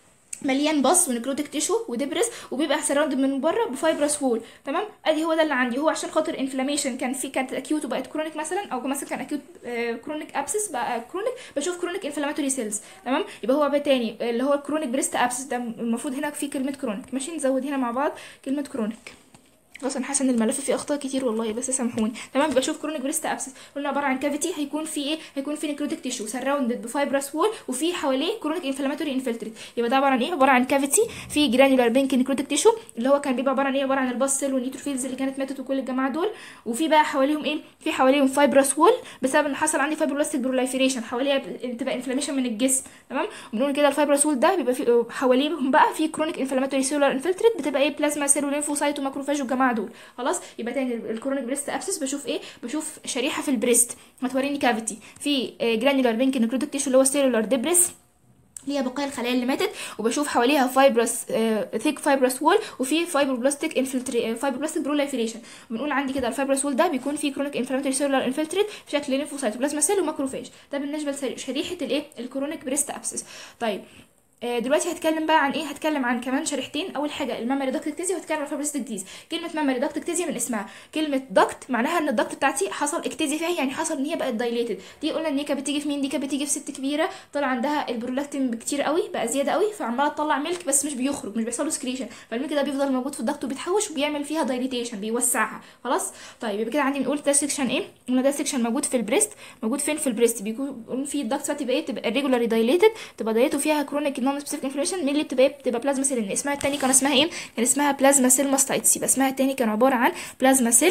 مليان بص ونكروتيك تيشو ودبرس وبيبقى سراوند من بره بفايبرس وول تمام ادي هو ده اللي عندي هو عشان خاطر انفلاميشن كان في كانت اكيوت وبقت كرونيك مثلا او مثلا كان اكيوت كرونيك ابسس بقى كرونيك بشوف كرونيك انفلاماتوري سيلز تمام يبقى هو بقى تاني اللي هو كرونيك بريست ابسس ده المفروض هنا في كلمه كرونيك ماشي نزود هنا مع بعض كلمه كرونيك خلاص انا حاسه ان الملف فيه اخطاء كتير والله بس سامحوني تمام بشوف كرونيك بريست ابسس قلنا عباره عن كافيتي هيكون في ايه هيكون في نكروتيك تيشو سراوندد بفايبرس وول وفي حواليه كرونيك انفلاماتوري انفلتريت يبقى ده عباره عن ايه عباره عن كافيتي في جرانيولار بينك نكروتيك تيشو اللي هو كان بيبقى عباره عن ايه عباره عن الباس سيل والنيوتروفيلز اللي كانت ماتت وكل الجماعه دول وفي بقى حواليهم ايه في حواليهم فايبرس وول بسبب ان حصل عندي فايبروبلاستيك بروليفريشن حواليها تبقى انفلاميشن من الجسم تمام وبنقول كده الفايبرس وول ده بيبقى في حواليهم بقى في كرونيك انفلاماتوري سيلولار انفلتريت بتبقى ايه بلازما سيل وليمفوسايت وماكروفاج والجماعه دول خلاص يبقى تاني الكرونيك بريست ابسس بشوف ايه بشوف شريحه في البريست هتوريني كافيتي في جرانيولار بينك نكروتيك تيشو اللي هو سيلولار ديبريس اللي هي بقايا الخلايا اللي ماتت وبشوف حواليها فايبرس ثيك فايبرس وول وفي فايبروبلاستيك انفلتري فايبروبلاستيك بروليفريشن بنقول عندي كده الفايبرس وول ده بيكون فيه كرونيك انفلاماتوري سيلولار انفلتريت في شكل ليمفوسايت وبلازما سيل وماكروفاج ده بالنسبه لشريحه الايه الكرونيك بريست ابسس طيب آه، دلوقتي هتكلم بقى عن ايه هتكلم عن كمان شريحتين اول حاجه الميموري داكت اكتيزيا وهتكلم عن الفايبروسيس ديز كلمه ميموري داكت اكتيزيا من اسمها كلمه داكت معناها ان الداكت بتاعتي حصل اكتيزيا فيها يعني حصل ان هي بقت دايليتد دي قلنا ان هي كانت بتيجي في مين دي كانت بتيجي في ست كبيره طلع عندها البرولاكتين كتير قوي بقى زياده قوي فعماله تطلع ميلك بس مش بيخرج مش بيحصل له سكريشن فالميلك ده بيفضل موجود في الداكت وبيتحوش وبيعمل فيها دايليتيشن بيوسعها خلاص طيب يبقى كده عندي بنقول ده سيكشن ايه قلنا ده سيكشن موجود في البريست موجود فين في البريست بيكون في الداكت بتاعتي بقى ايه تبقى ريجولاري دايليتد تبقى دايليت وفيها كرونيك نون سبيسيفيك انفلاميشن مين اللي بتبقى إيه؟ بتبقى بلازما سيل اسمها التاني كان اسمها ايه كان اسمها بلازما سيل ماستايتس يبقى اسمها التاني كان عباره عن بلازما سيل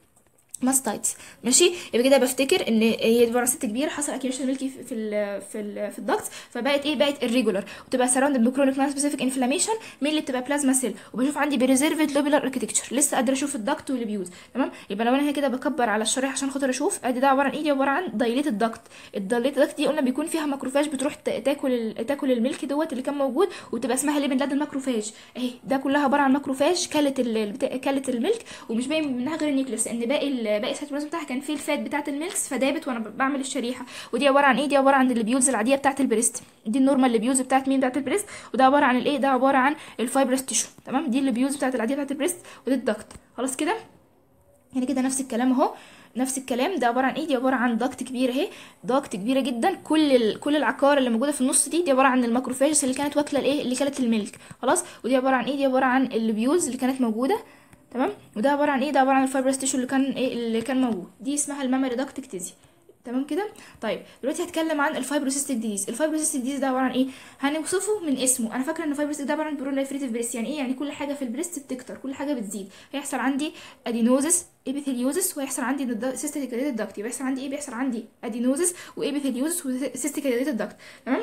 ماستايتس ماشي يبقى كده بفتكر ان هي عباره عن ست كبيره حصل اكيوشن ميلكي في ال في ال في الدكت فبقت ايه بقت الريجولار وتبقى سراوندد بكرونيك نون سبيسيفيك انفلاميشن مين اللي بتبقى بلازما سيل وبشوف عندي بريزيرفد لوبيلار اركتكتشر لسه قادره اشوف الدكت والبيوز تمام يبقى لو انا هنا كده بكبر على الشريحه عشان خاطر اشوف ادي ده عباره عن ايه دي عباره عن دايليتد دكت الدايليتد دكت دي قلنا بيكون فيها ماكروفاج بتروح ت- تاكل ال- تاكل الميلك دوت اللي كان موجود وتبقى اسمها ليبن لاد الماكروفاج اهي ده كلها عباره عن ماكروفاج كلت ال- بتا- كلت الميلك ومش باين منها غير النيوكليوس لان باقي ال- باقي السيتوبلازم بتاعها كان فيه الفات بتاعه الميلكس فدابت وانا ب- بعمل الشريحه ودي عباره عن ايه دي عباره عن البيولز العاديه بتاعه البريست دي النورمال البيولز بتاعه مين بتاعه البريست وده عباره عن الايه ده عباره عن الفايبرس تيشو تمام دي البيولز بتاعه العاديه بتاعه البريست ودي الدكت خلاص كده يعني كده نفس الكلام اهو نفس الكلام ده عباره عن ايه دي عباره عن ضغط كبير اهي ضغط كبيره جدا كل ال... كل العقار اللي موجوده في النص دي دي عباره عن الماكروفاجز اللي كانت واكله الايه اللي كانت الميلك خلاص ودي عباره عن ايه دي عباره عن البيوز اللي كانت موجوده تمام وده عباره عن ايه ده عباره عن الفايبرس تيشو اللي كان ايه اللي كان موجود دي اسمها المامري داكت اكتيزي تمام كده طيب دلوقتي هتكلم عن الفايبروسيستيك ديزيز الفايبروسيستيك ديزيز ده عباره عن ايه هنوصفه من اسمه انا فاكره ان الفايبروسيستيك ده عباره عن بروليفريتيف بريست يعني ايه يعني كل حاجه في البريست بتكتر كل حاجه بتزيد هيحصل عندي ادينوزس ابيثيليوزس وهيحصل عندي سيستيك داكت يبقى يحصل عندي ايه بيحصل عندي ادينوزس وابيثيليوزس وسيستيك داكت تمام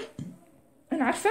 انا عارفه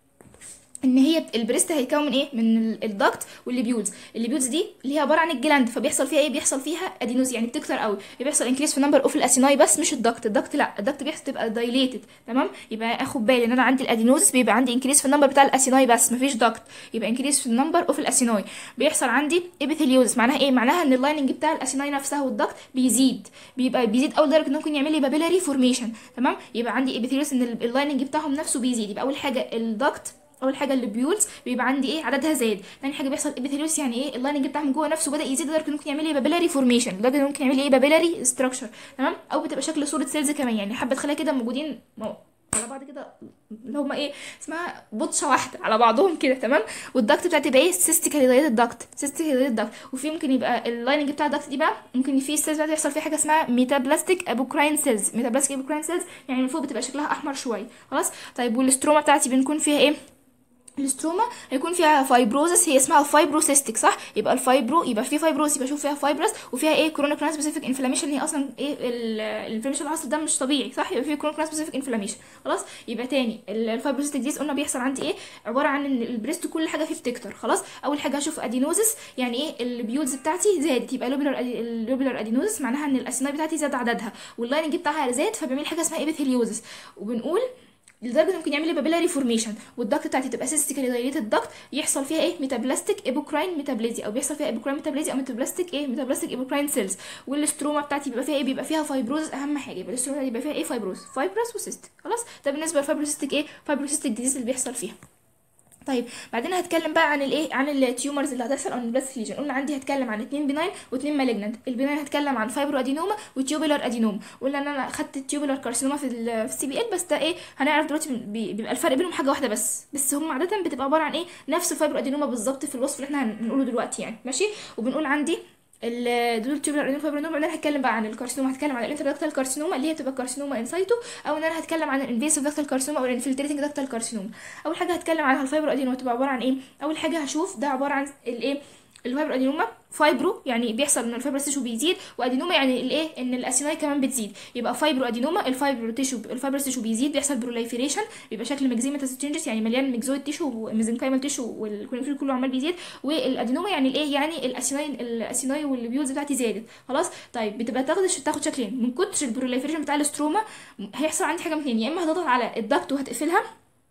ان هي البريست هيتكون من ايه من ال- الدكت والليبيولز الليبيولز دي اللي هي عباره عن الجلاند فبيحصل فيها ايه بيحصل فيها ادينوز يعني بتكتر قوي بيحصل انكريس في نمبر اوف الاسيناي بس مش الدكت الدكت لا الدكت بيحصل تبقى دايليتد تمام يبقى اخد بالي ان انا عندي الادينوز بيبقى عندي انكريس في النمبر بتاع الاسيناي بس مفيش دكت يبقى انكريس في النمبر اوف الاسيناي بيحصل عندي ابيثيليوزس معناها ايه معناها ان اللايننج بتاع الاسيناي نفسها والدكت بيزيد بيبقى بيزيد اول درجه ان ممكن يعمل لي بابيلاري فورميشن تمام يبقى عندي ابيثيليوز ان ال- اللايننج بتاعهم نفسه بيزيد يبقى اول حاجه الدكت اول حاجه الليبيولز بيبقى عندي ايه عددها زاد تاني حاجه بيحصل ابيثيليوس يعني ايه اللايننج بتاعهم جوه نفسه بدا يزيد لدرجه إنه ممكن يعمل لي بابيلاري فورميشن لدرجه إنه ممكن يعمل لي ايه بابيلاري ستراكشر تمام او بتبقى شكل صوره سيلز كمان يعني حبه خلايا كده موجودين مو- على بعض كده اللي هما ايه اسمها بطشه واحده على بعضهم كده تمام والدكت بتاعتي تبقى ايه سيستيكالي دايليتد دكت سيستيكالي دايليتد دكت وفي ممكن يبقى اللايننج بتاع الدكت دي بقى ممكن في السيلز بتاعتي يحصل فيها حاجه اسمها ميتابلاستيك ابوكراين سيلز ميتابلاستيك ابوكراين سيلز يعني من فوق بتبقى شكلها احمر شويه خلاص طيب والاستروما بتاعتي بنكون فيها ايه الاستروما هيكون فيها فايبروزس هي اسمها فايبروسيستيك صح يبقى الفايبرو يبقى في فايبروز يبقى اشوف فيها فايبرس وفيها ايه كرونيك نون سبيسيفيك انفلاميشن هي اصلا ايه الانفلاميشن اللي حصل ده مش طبيعي صح يبقى في كرونيك نون سبيسيفيك انفلاميشن خلاص يبقى تاني الفايبروسيستيك ديز قلنا بيحصل عندي ايه عباره عن ان البريست كل حاجه فيه بتكتر خلاص اول حاجه اشوف ادينوزس يعني ايه البيولز بتاعتي زادت يبقى لوبيلر اللوبيلر ادينوزس معناها ان الاسيناي بتاعتي زاد عددها واللايننج بتاعها زاد فبيعمل حاجه اسمها ابيثيليوزس وبنقول لدرجه إنه ممكن يعمل لي بابيلاري فورميشن والدكت بتاعتي تبقى سيستيكالي دايليتد دكت يحصل فيها ايه ميتابلاستيك ايبوكراين ميتابليزي او بيحصل فيها ايبوكراين ميتابليزي او ميتابلاستيك ايه ميتابلاستيك ايبوكراين سيلز والاستروما بتاعتي بيبقى فيها ايه بيبقى فيها فايبروز اهم حاجه يبقى الاستروما بيبقى فيها ايه فايبروز فايبروس وسيست خلاص ده بالنسبه للفايبروسيستيك ايه فايبروسيستيك ديزيز اللي بيحصل فيها طيب بعدين هتكلم بقى عن الايه عن التيومرز اللي هتحصل او البلاستيك ليجن قلنا عندي هتكلم عن اتنين بناين واتنين مالجنانت البناين هتكلم عن فايبرو ادينوما وتيوبولار ادينوما قلنا ان انا خدت التيوبولار كارسينوما في ال في السي بي ال بس ده ايه هنعرف دلوقتي بي- بيبقى الفرق بينهم حاجه واحده بس بس هم عاده بتبقى عباره عن ايه نفس الفايبرو ادينوما بالظبط في الوصف اللي احنا هنقوله دلوقتي يعني ماشي وبنقول عندي ال- دول تيوبولار ادينوما فايبرو بعدين هتكلم بقى عن الكارسينوما هتكلم عن الانتردكتال كارسينوما اللي هي بتبقى كارسينوما انسايتو او ان انا هتكلم عن الانفيسيف دكتال كارسينوما او الانفلتريتنج دكتال كارسينوما اول حاجه هتكلم عنها الفايبرو ادينوما تبقى عباره عن ايه اول حاجه هشوف ده عباره عن الايه الفايبرو ادينوما فايبرو يعني بيحصل ان الفايبرو تيشو بيزيد وادينوما يعني الايه ان الاسيناي كمان بتزيد يبقى فايبرو ادينوما الفايبرو تيشو الفايبرو تيشو بيزيد بيحصل بروليفريشن بيبقى شكل ميكزيماتس تشينجز يعني مليان ميكزويد تيشو وميزنكايمال تيشو والكونكتيف كله عمال بيزيد والادينوما يعني الايه يعني الاسيناي الاسيناي والبيولز بتاعتي زادت خلاص طيب بتبقى تاخد تاخد شكلين من كتر البروليفريشن بتاع الاستروما هيحصل عندي حاجه من اتنين يا اما هتضغط على الدكت وهتقفلها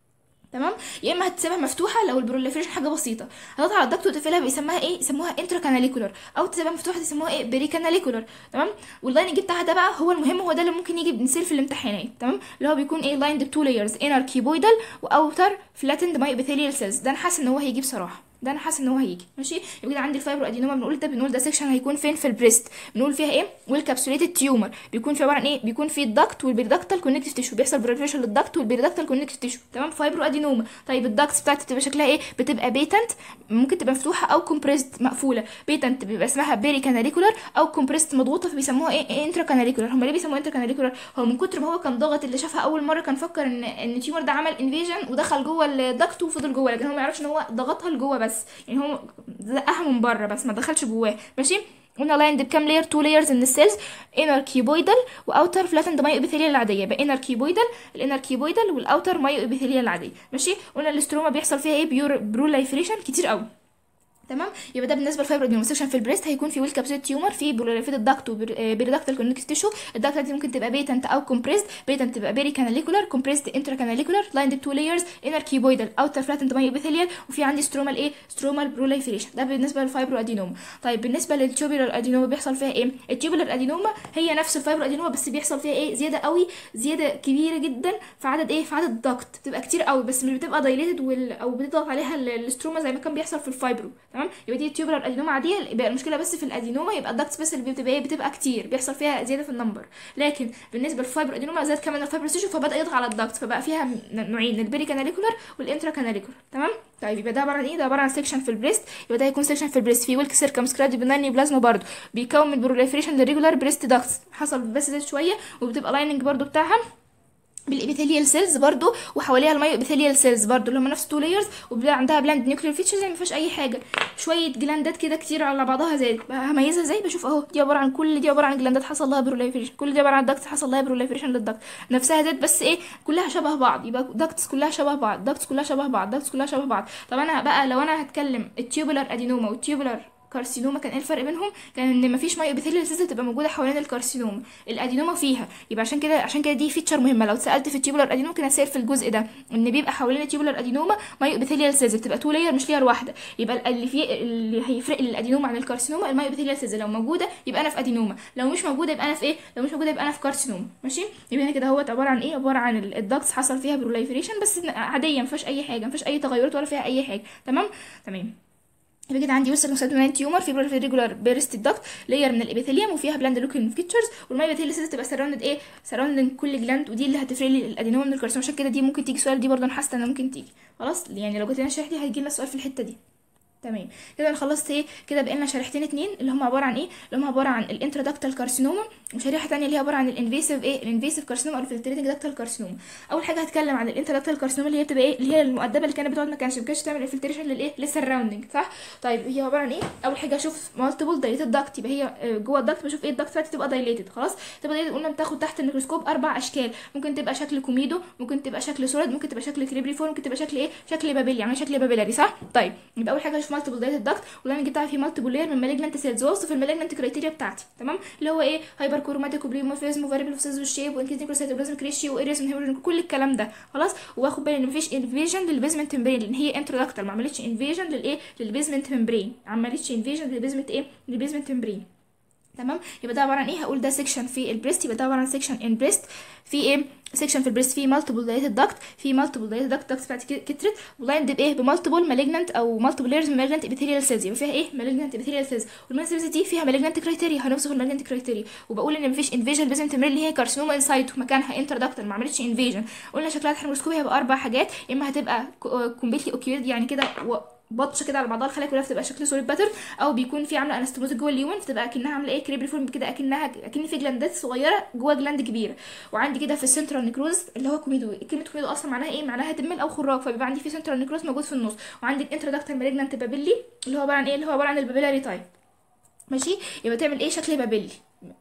تمام يا اما هتسيبها مفتوحه لو البروليفريشن حاجه بسيطه هتضغط على الضغط وتقفلها بيسموها ايه يسموها انترا كاناليكولر او تسيبها مفتوحه يسموها ايه بري كاناليكولر تمام واللايننج بتاعها ده بقى هو المهم هو ده اللي ممكن يجي بنسيل في الامتحانات تمام اللي هو بيكون ايه لايند بتو لايرز انر كيبويدال واوتر فلاتند ماي ابيثيليال سيلز ده انا حاسه ان هو هيجي بصراحه ده انا حاسه ان هو هيجي ماشي يبقى كده عندي الفايبرو ادينوما بنقول ده بنقول ده سيكشن هيكون فين في البريست بنقول فيها ايه والكابسوليتد تيومر بيكون في عباره عن ايه بيكون في الدكت والبيردكتال كونكتيف تيشو بيحصل بروليفريشن للدكت والبيردكتال كونكتيف تيشو تمام فايبرو ادينوما طيب الدكتس بتاعتي بتبقى شكلها ايه بتبقى بيتنت ممكن تبقى مفتوحه او كومبريست مقفوله بيتنت بيبقى اسمها بيري كاناليكولار او كومبريست مضغوطه فبيسموها ايه انترا كاناليكولار هم ليه بيسموها انترا كاناليكولار هو من كتر ما هو كان ضاغط اللي شافها اول مره كان فكر ان ان التيومر ده عمل انفيجن ودخل جوه الدكت وفضل جوه لكن هو ما يعرفش ان هو ضغطها لجوه بس يعني هو زقها من بره بس ما دخلش جواه ماشي قلنا لايند بكام لاير تو لايرز من السيلز انر كيبويدال واوتر فلاتند مايو ابيثيليال العاديه يبقى انر كيبويدال الانر كيبويدال والاوتر مايو ابيثيليال العاديه ماشي قلنا الاستروما بيحصل فيها ايه بيور بروليفريشن كتير قوي تمام يبقى ده بالنسبه للفايبرو سيكشن في البريست هيكون في ويل كابسول تيومر في بولاريفيد داكت وبيريداكتال كونكتيف تيشو الداكت دي ممكن تبقى بيتنت او كومبريسد بيتنت تبقى بيري كاناليكولار كومبريسد انترا كاناليكولار لايند بتو لايرز انر كيبويدال اوتر فلاتند ماي ابيثيليال وفي عندي سترومال ايه سترومال بروليفريشن ده بالنسبه للفايبرو ادينوما طيب بالنسبه للتيوبولار ادينوما بيحصل فيها ايه التيوبولار ادينوما هي نفس الفايبرو ادينوما بس بيحصل فيها ايه زياده قوي زياده كبيره جدا في عدد ايه في عدد الدكت بتبقى كتير قوي بس مش بتبقى دايليتد وال... او بتضغط عليها الاستروما زي ما كان بيحصل في الفايبرو تمام يبقى دي التيوبولار ادينوما عاديه يبقى المشكله بس في الادينوما يبقى الدكتس بس اللي بتبقى ايه بتبقى كتير بيحصل فيها زياده في النمبر لكن بالنسبه للفايبر ادينوما زاد كمان الفايبر تيشو فبدا يضغط على الدكت فبقى فيها نوعين البيري كاناليكولار والانترا كاناليكولار تمام طيب يبقى ده عباره عن ايه ده عباره عن سيكشن في البريست يبقى ده هيكون سيكشن في البريست في ويلك سيركمسكرايبد بناني بلازما برضه بيكون من بروليفريشن للريجولار بريست داكتس حصل بس زاد شويه وبتبقى لايننج برضه بتاعها بالابيثيليال سيلز برضو وحواليها المايو ابيثيليال سيلز برضو اللي هم نفس تو لايرز وبيبقى عندها بلاند نيوكلير فيتشرز ما فيهاش اي حاجه شويه جلاندات كده كتير على بعضها زي هميزها ازاي بشوف اهو دي عباره عن كل دي عباره عن جلاندات حصل لها بروليفريشن كل دي عباره عن داكتس حصل لها بروليفريشن للدكت نفسها زيت بس ايه كلها شبه بعض يبقى داكتس كلها شبه بعض داكتس كلها شبه بعض داكتس كلها شبه بعض طب انا بقى لو انا هتكلم التيوبولار ادينوما والتيوبولار كارسينوما كان ايه الفرق بينهم كان ان مفيش ماي ابيثيليال سيلز تبقى موجوده حوالين الكارسينوما الادينوما فيها يبقى عشان كده عشان كده دي فيتشر مهمه لو اتسالت في التيوبولار ادينوما كان هتسال في الجزء ده ان بيبقى حوالين التيوبولار ادينوما ماي ابيثيليال سيلز بتبقى تو لاير مش لاير واحده يبقى اللي في اللي هيفرق الادينوما عن الكارسينوما الماي ابيثيليال سيلز لو موجوده يبقى انا في ادينوما لو مش موجوده يبقى انا في ايه لو مش موجوده يبقى انا في كارسينوما ماشي يبقى هنا كده اهوت عباره عن ايه عباره عن الدكتس حصل فيها بروليفريشن بس عاديه ما فيهاش اي حاجه ما فيهاش اي تغيرات ولا فيها اي حاجه تمام تمام يبقى كده عندي وصل مسدونات تيومر في ريجولار بيرست الدكت لاير من الابيثيليوم وفيها بلاند لوكين فيتشرز والماي ابيثيليال سيلز تبقى سراوندد ايه سراوندد كل جلاند ودي اللي هتفرق لي الادينوما من الكارسينوما عشان كده دي ممكن تيجي سؤال دي برضه انا حاسه انها ممكن تيجي خلاص يعني لو جيت لنا الشرح دي هيجي لنا سؤال في الحته دي تمام كده انا خلصت ايه كده بقى لنا شريحتين اتنين اللي هم عباره عن ايه اللي هم عباره عن الانترادكتال كارسينوما وشريحه تانية اللي هي عباره عن الانفيسيف ايه الانفيسيف كارسينوما او الفلتريتنج داكتال كارسينوما اول حاجه هتكلم عن الانترادكتال كارسينوما اللي هي بتبقى ايه اللي هي المؤدبه اللي كانت بتقعد ما كانش ما كانش تعمل انفلتريشن للايه للسراوندنج صح طيب هي عباره عن ايه اول حاجه اشوف مالتيبل دايليتد داكت يبقى هي جوه الداكت بشوف ايه الداكت بتاعتي تبقى دايليتد خلاص تبقى دايليتد قلنا بتاخد تحت الميكروسكوب اربع اشكال ممكن تبقى شكل كوميدو ممكن تبقى شكل سوليد ممكن تبقى شكل كريبري ممكن تبقى شكل ايه شكل بابيلي يعني شكل بابيلاري صح طيب يبقى اول حاجه اشوف مالتيبل دايليتد داكت واللاين بتاعي فيه مالتيبل لاير من مالجنت سيلز واوصف المالجنت كرايتيريا بتاعتي تمام اللي هو ايه هايبر كروماتيك وبريمورفيزم وفاريبل اوف سيلز والشيب وانكريزنج كروسيتوبلازم كريشيو وارياس من كل الكلام ده خلاص واخد بالي ان مفيش انفيجن للبيزمنت ممبرين لان هي انترودكتور ما عملتش انفيجن للايه للبيزمنت ممبرين عملتش انفيجن للبيزمنت ايه للبيزمنت ممبرين تمام يبقى ده عباره عن ايه هقول ده سيكشن في البريست يبقى ده عباره عن سيكشن ان بريست في ايه سيكشن في البريست في مالتيبل دايليتد داكت في مالتيبل دايليتد داكت داكت بتاعتي كترت ولايند بايه بمالتيبل مالجنت او مالتيبل لايرز من مالجنت ابيثيليال سيلز يبقى فيها ايه مالجنت ابيثيليال سيلز والمالجنت دي فيها مالجنت كرايتيريا هنوصف المالجنت كرايتيريا وبقول ان مفيش انفيجن بيزنت ميل اللي هي كارسينوما انسايت مكانها انتردكتور ما عملتش انفيجن قلنا شكلها تحت الميكروسكوب هيبقى اربع حاجات يا اما هتبقى كومبليتلي اوكيورد يعني كده بطشه كده على بعضها الخلايا كلها بتبقى شكل سوليد باتر او بيكون في عامله انستموز جوه اليومن فتبقى اكنها عامله ايه كريبري فورم كده اكنها اكن في جلاندات صغيره جوه جلاند كبيره وعندي كده في السنترال نيكروز اللي هو كوميدو كلمه كوميدو اصلا معناها ايه معناها تمل او خراج فبيبقى عندي في سنترال نيكروز موجود في النص وعندي الانترودكتور مالجنانت بابيلي اللي هو عباره عن ايه اللي هو عباره عن البابيلاري تايب ماشي يبقى تعمل ايه شكل بابيلي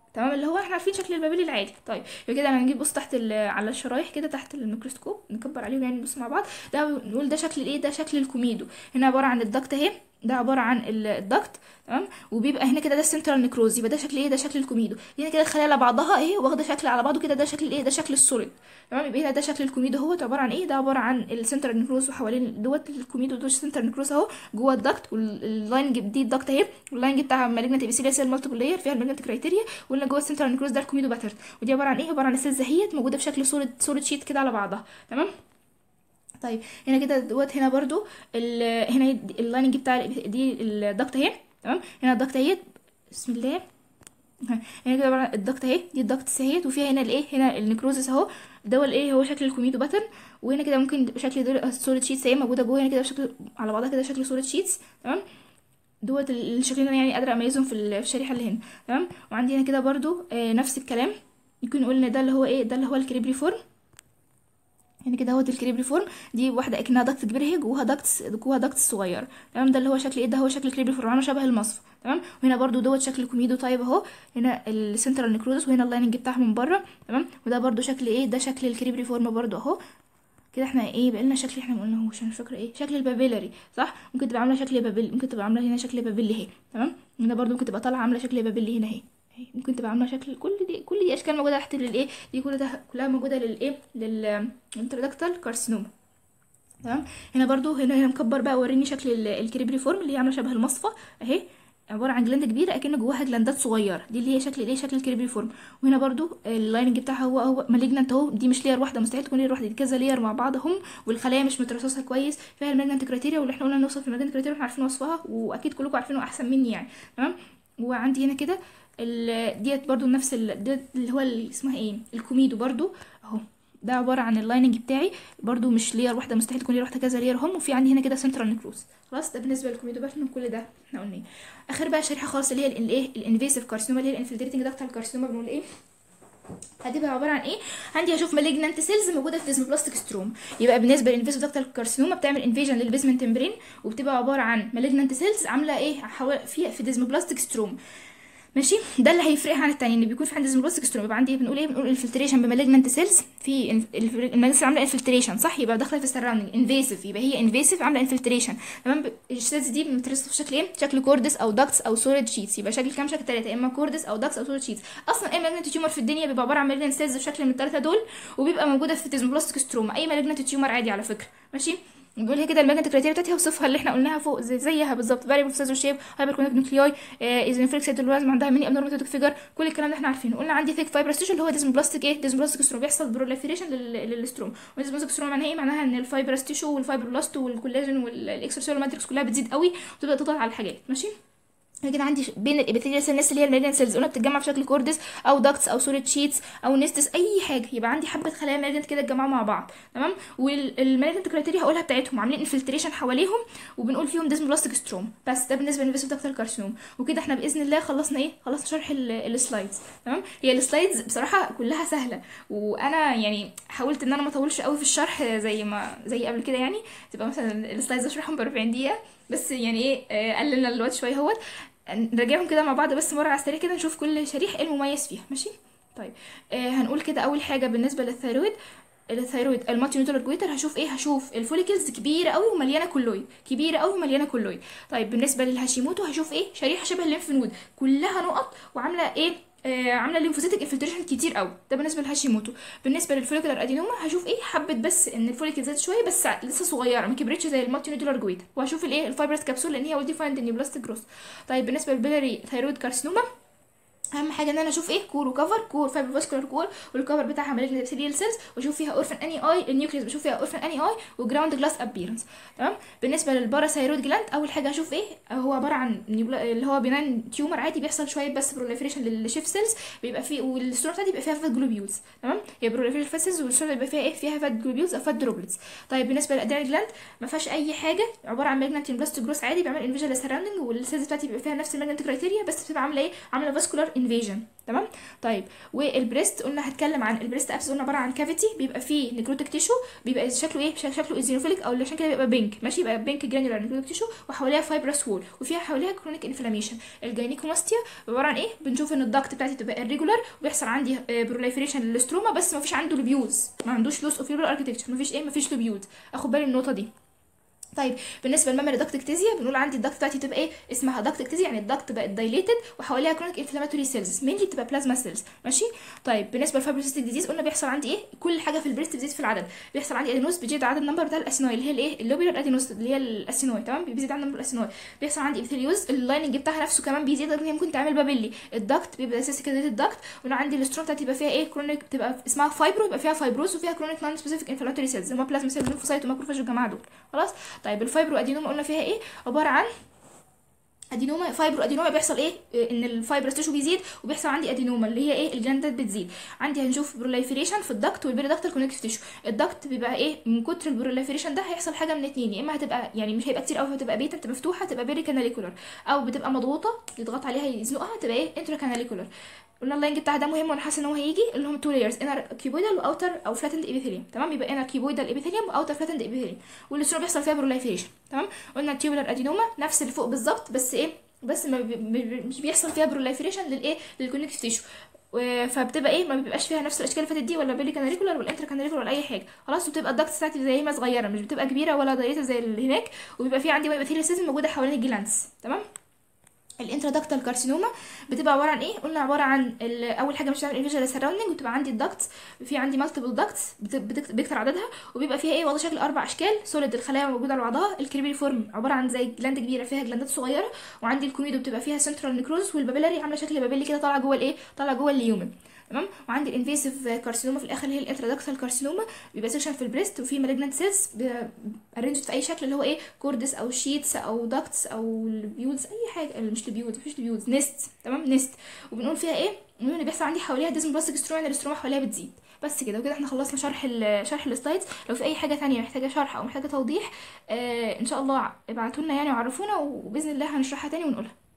تمام اللي هو احنا عارفين شكل البابيل العادي طيب يبقى كده هنجيب بص تحت ال- على الشرايح كده تحت الميكروسكوب نكبر عليهم يعني نبص مع بعض ده نقول ده شكل الايه ده شكل الكوميدو هنا عباره عن الدكت اهي ده عباره عن ال- الدكت تمام وبيبقى هنا كده ده السنترال نيكروز يبقى ده شكل ايه ده شكل الكوميدو هنا كده الخلايا على بعضها اهي واخده شكل على بعضه كده ده شكل الايه ده شكل السوليد تمام يبقى هنا ده شكل الكوميدو هو عباره عن ايه ده عباره عن السنترال نيكروز وحوالين دوت الكوميدو دوت السنترال نيكروز اهو جوه الدكت واللايننج دي الدكت اهي واللايننج بتاع مالجنت ابيثيليال سيل مالتيبل لاير فيها المالجنت كرايتيريا واللي جوه السنترال نيكروز ده الكوميدو باترن ودي عباره عن ايه عباره عن السيلز اهيت موجوده في شكل سوليد سوليد شيت كده على بعضها تمام طيب هنا كده دوت هنا برضو ال- هنا دي- اللايننج بتاع ال- دي الدكت اهي تمام هنا الدكت اهي بسم الله ها، هنا كده عبارة عن الدكت اهي دي الدكت اهي وفيها هنا الايه هنا النكروزس اهو ده الايه هو شكل الكوميدو باترن وهنا كده ممكن شكل دول سوليد شيتس اهي موجوده جوه هنا كده بشكل على بعضها كده شكل سوليد شيتس تمام دوت ال- الشكلين اللي يعني قادره اميزهم في ال- في الشريحه اللي هنا تمام وعندي هنا كده برضو آه نفس الكلام يمكن نقول ان ده اللي هو ايه ده اللي هو الكريبري فورم هنا كده اهوت الكريبري فورم دي واحده اكنها دكت كبيره اهي جواها دكت جواها دكت صغير تمام ده اللي هو شكل ايه ده هو شكل الكريبري فورم عامله شبه المصفى تمام وهنا برضو دوت شكل كوميدو طيب اهو هنا السنترال نيكروزس وهنا اللايننج بتاعها من بره تمام وده برضو شكل ايه ده شكل الكريبري فورم برضو اهو كده احنا ايه بقى لنا شكل احنا ما قلناهوش انا مش فاكره ايه شكل البابيلاري صح ممكن تبقى عامله شكل بابيل ممكن تبقى عامله هنا شكل بابيلي اهي تمام هنا برضو ممكن تبقى طالعه عامله شكل بابيلي هنا اهي اهي. ممكن تبقى عامله شكل كل دي كل دي اشكال موجوده تحت للايه دي كل ده كلها موجوده للايه للانترودكتال كارسينوما تمام هنا برضو هنا هنا مكبر بقى وريني شكل ال- الكريبري فورم اللي هي عامله شبه المصفى اهي عباره عن جلاند كبيره اكن جواها جلاندات صغيره دي اللي هي شكل ايه شكل الكريبري فورم وهنا برضو اللايننج بتاعها هو هو مالجنانت اهو دي مش لير واحده مستحيل تكون لير واحده دي كذا لير مع بعضهم والخلايا مش مترصصه كويس فيها المالجنانت كرايتيريا واللي احنا قلنا نوصف المالجنانت كرايتيريا احنا عارفين وصفها واكيد كلكم عارفينه احسن مني يعني تمام وعندي هنا كده ال- ديت برضو نفس ال... ديت اللي هو ال- اسمها ايه الكوميدو برضو اهو ده عباره عن اللايننج بتاعي برضو مش لير واحده مستحيل تكون لير واحده كذا لير هم وفي عندي هنا كده سنترال نيكروز خلاص ده بالنسبه للكوميدو باترن كل ده احنا قلنا اخر بقى شريحه خالص اللي هي الايه الانفيسيف كارسينوما اللي هي الانفلتريتنج داكتال كارسينوما بنقول ايه هتبقى عباره عن ايه عندي هشوف مالجنانت سيلز موجوده في ديزموبلاستيك ستروم يبقى بالنسبه للانفيسيف داكتال كارسينوما بتعمل انفيجن للبيزمنت تمبرين وبتبقى عباره عن مالجنانت سيلز عامله ايه حوالي في في ديزموبلاستيك ستروم ماشي ده اللي هيفرقها عن التانيين اللي بيكون في عندي ديزموبلاستيك ستروم يبقى عندي بنقول ايه بنقول انفلتريشن بمالجنانت سيلز في المالجنانت عامله انفلتريشن صح يبقى داخله في السراوندنج انفيسيف يبقى هي انفيسيف عامله انفلتريشن تمام السيلز دي بترسم في شكل ايه شكل كوردس او داكتس او سوليد شيتس يبقى شكل كام شكل ثلاثه اما كوردس او داكتس او سوليد شيتس اصلا اي مالجنانت تيومر في الدنيا بيبقى عباره عن مالجنانت سيلز بشكل من الثلاثه دول وبيبقى موجوده في ديزموبلاستيك ستروم اي مالجنانت تيومر عادي على فكره ماشي بنقول هي كده الماجنت كرايتيريا بتاعتها وصفها اللي احنا قلناها فوق زي زيها بالظبط فاريبل سيزر شيب هايبر كونكت نيوكلياي ايزنفريك سيتولوازم عندها ميني ابنورمال فيجر كل الكلام ده احنا عارفينه قلنا عندي ثيك فايبرس تيشو اللي هو ديزموبلاستيك ايه ديزموبلاستيك ستروم بيحصل بروليفريشن للستروم والديزموبلاستيك ستروم معناها ايه معناها ان الفايبرس تيشو والفايبرولاست والكولاجين والاكسترا ماتريكس كلها بتزيد قوي وتبدا تضغط على الحاجات ماشي هنا كده عندي بين الابيثيليال سيل اللي هي المالجنت سيلز قلنا بتتجمع في شكل كوردس او داكتس او سوليد شيتس او نستس اي حاجه يبقى عندي حبه خلايا مالجنت كده اتجمعوا مع بعض تمام والمالجنت كرايتيريا هقولها بتاعتهم عاملين انفلتريشن حواليهم وبنقول فيهم ديزموبلاستيك ستروم بس ده بالنسبه للفيسيف داكتال كارسينوم وكده احنا باذن الله خلصنا ايه خلصنا شرح السلايدز تمام هي السلايدز بصراحه كلها سهله وانا يعني حاولت ان انا ما اطولش قوي في الشرح زي ما زي قبل كده يعني تبقى مثلا السلايدز اشرحهم ب 40 دقيقه بس يعني ايه آه، قللنا الوقت شويه اهوت نراجعهم كده مع بعض بس مره على السريع كده نشوف كل شريح ايه المميز فيها ماشي طيب آه هنقول كده اول حاجه بالنسبه للثيرويد الثيرويد المالتي نيوترال جويتر هشوف ايه هشوف الفوليكلز كبيره قوي ومليانه كولويد كبيره قوي ومليانه كولويد طيب بالنسبه للهاشيموتو هشوف ايه شريحه شبه الليمف نود كلها نقط وعامله ايه آه عامله ليمفوسيتك انفلتريشن كتير قوي ده بالنسبه للهاشيموتو بالنسبه للفوليكولار ادينوما هشوف ايه حبه بس ان الفوليكل زادت شويه بس لسه صغيره ما كبرتش زي المالتي نيوترال جويتر وهشوف الايه الفايبرس كبسول لان هي ودي فايند نيوبلاستيك جروث طيب بالنسبه للبيلاري ثيرويد كارسينوما اهم حاجه ان انا اشوف ايه كور وكفر كور فايبر فاسكولار كور والكفر بتاعها مالجنت ابيثيليال سيلز واشوف فيها اورفن اني اي النيوكليس بشوف فيها اورفن اني اي وجراوند جلاس ابيرنس تمام بالنسبه للباراثايرويد جلاند اول حاجه اشوف ايه هو عباره عن نيوبلا- اللي هو بنان تيومر عادي بيحصل شويه بس بروليفريشن للشيف سيلز بيبقى فيه والستور بتاعتي بيبقى فيها فات جلوبيولز تمام هي بروليفريشن فات سيلز والستور بيبقى فيها ايه فيها فات جلوبيولز او فات دروبلتس طيب بالنسبه للادرينال جلاند ما فيهاش اي حاجه عباره عن مالجنت بلاست جروس عادي بيعمل انفيجن للسراوندنج والسيلز بتاعتي بيبقى فيها نفس المالجنت كرايتيريا بس بتبقى عامله ايه عامله فاسكولار انفيجن تمام طيب والبريست قلنا هتكلم عن البريست ابس قلنا عباره عن كافيتي بيبقى فيه نيكروتيك تيشو بيبقى شكله ايه شك- شكله ايزينوفيليك او عشان كده بيبقى بينك ماشي يبقى بينك جرانيولار نيكروتيك تيشو وحواليها فايبرس وول وفيها حواليها كرونيك انفلاميشن الجاينيكوماستيا عباره عن ايه بنشوف ان الضغط بتاعتي تبقى irregular وبيحصل عندي بروليفريشن للستروما بس ما فيش عنده لوبيوز ما عندوش لوس اوف اركتكتشر ما فيش ايه ما فيش لوبيوز اخد بالي من النقطه دي طيب بالنسبه للميموري داكت اكتيزيا بنقول عندي الداكت بتاعتي تبقى ايه اسمها داكت اكتيزيا يعني الداكت بقت دايليتد وحواليها كرونيك انفلاماتوري سيلز مينلي بتبقى بلازما سيلز ماشي طيب بالنسبه للفايبروسيستيك ديزيز قلنا بيحصل عندي ايه كل حاجه في البريست بتزيد في العدد بيحصل عندي ادينوز بيزيد عدد النمبر بتاع الاسينوي اللي هي الايه اللوبيلر ادينوز اللي هي الاسينوي تمام بيزيد عدد نمبر الاسينوي بيحصل عندي ابثيليوز اللايننج بتاعها نفسه كمان بيزيد لدرجه إن هي ممكن تعمل بابيلي الداكت بيبقى اساسي كده الداكت وانا عندي الاستروم بتاعتي يبقى فيها ايه كرونيك بتبقى اسمها فايبرو يبقى فيها فايبروز وفيها كرونيك نون سبيسيفيك انفلاماتوري سيلز هما بلازما سيلز ليمفوسايت وماكروفاج والجماعه دول خلاص طيب الفايبرو ادينوما قلنا فيها ايه عباره عن ادينوما فايبرو ادينوما بيحصل ايه إيه، ان الفايبرس تيشو بيزيد وبيحصل عندي ادينوما اللي هي ايه الجلاندات بتزيد عندي هنشوف بروليفريشن في الدكت والبيريدكتال كونكتيف تيشو الدكت بيبقى ايه من كتر البروليفريشن ده هيحصل حاجه من اتنين يا اما هتبقى يعني مش هيبقى كتير قوي هتبقى بيتا بتبقى مفتوحه تبقى بيري كاناليكولار او بتبقى مضغوطه يضغط عليها يزنقها تبقى ايه انترا كاناليكولار قلنا اللاين بتاعها ده مهم وانا حاسه ان هو هيجي اللي هم تو لايرز انر كيبويدال واوتر او فلاتند ايبيثيليوم تمام يبقى انر كيبويدال ايبيثيليوم واوتر فلاتند ايبيثيليوم والستروم بيحصل فيها بروليفريشن تمام قلنا التيوبولار ادينوما نفس اللي فوق بالظبط بس ايه بس ما بي- بي- مش بيحصل فيها بروليفريشن للايه للكونكتيف تيشو و- فبتبقى ايه ما بيبقاش فيها نفس الاشكال اللي فاتت دي ولا بيلي كاناليكولار ولا انتر كاناليكولار ولا اي حاجه خلاص وبتبقى الدكت بتاعتي زي ما صغيره مش بتبقى كبيره ولا ضيقه زي اللي هناك وبيبقى في عندي وايبثيليال سيزم موجوده حوالين الجلانس تمام الانترادكتال كارسينوما بتبقى عباره عن ايه قلنا عباره عن ال- اول حاجه مش بتعمل انفيجن سراوندنج وتبقى عندي الدكتس في عندي مالتيبل دكتس بيكتر عددها وبيبقى فيها ايه واخده شكل اربع اشكال سوليد الخلايا موجوده على بعضها الكريبيري فورم عباره عن زي جلاند كبيره فيها جلاندات صغيره وعندي الكوميدو بتبقى فيها سنترال نيكروز والبابيلاري عامله شكل بابيلي كده طالعه جوه الايه طالعه جوه اليومن تمام وعندي الانفيسيف كارسينوما في الاخر اللي هي الانترادكتال كارسينوما بيبقى سيكشن في البريست وفي مالجنت سيلز ارينجد في اي شكل اللي هو ايه كوردس او شيتس او داكتس او البيودز اي حاجه مش البيودز مفيش البيودز نست تمام نست وبنقول فيها ايه بنقول ان بيحصل عندي حواليها ديزم بلاستيك ستروما الاستروما حواليها بتزيد بس كده وكده احنا خلصنا شرح ال شرح السلايدز لو في اي حاجه تانية محتاجه شرح او محتاجه توضيح آه ان شاء الله ابعتوا لنا يعني وعرفونا وباذن الله هنشرحها تاني ونقولها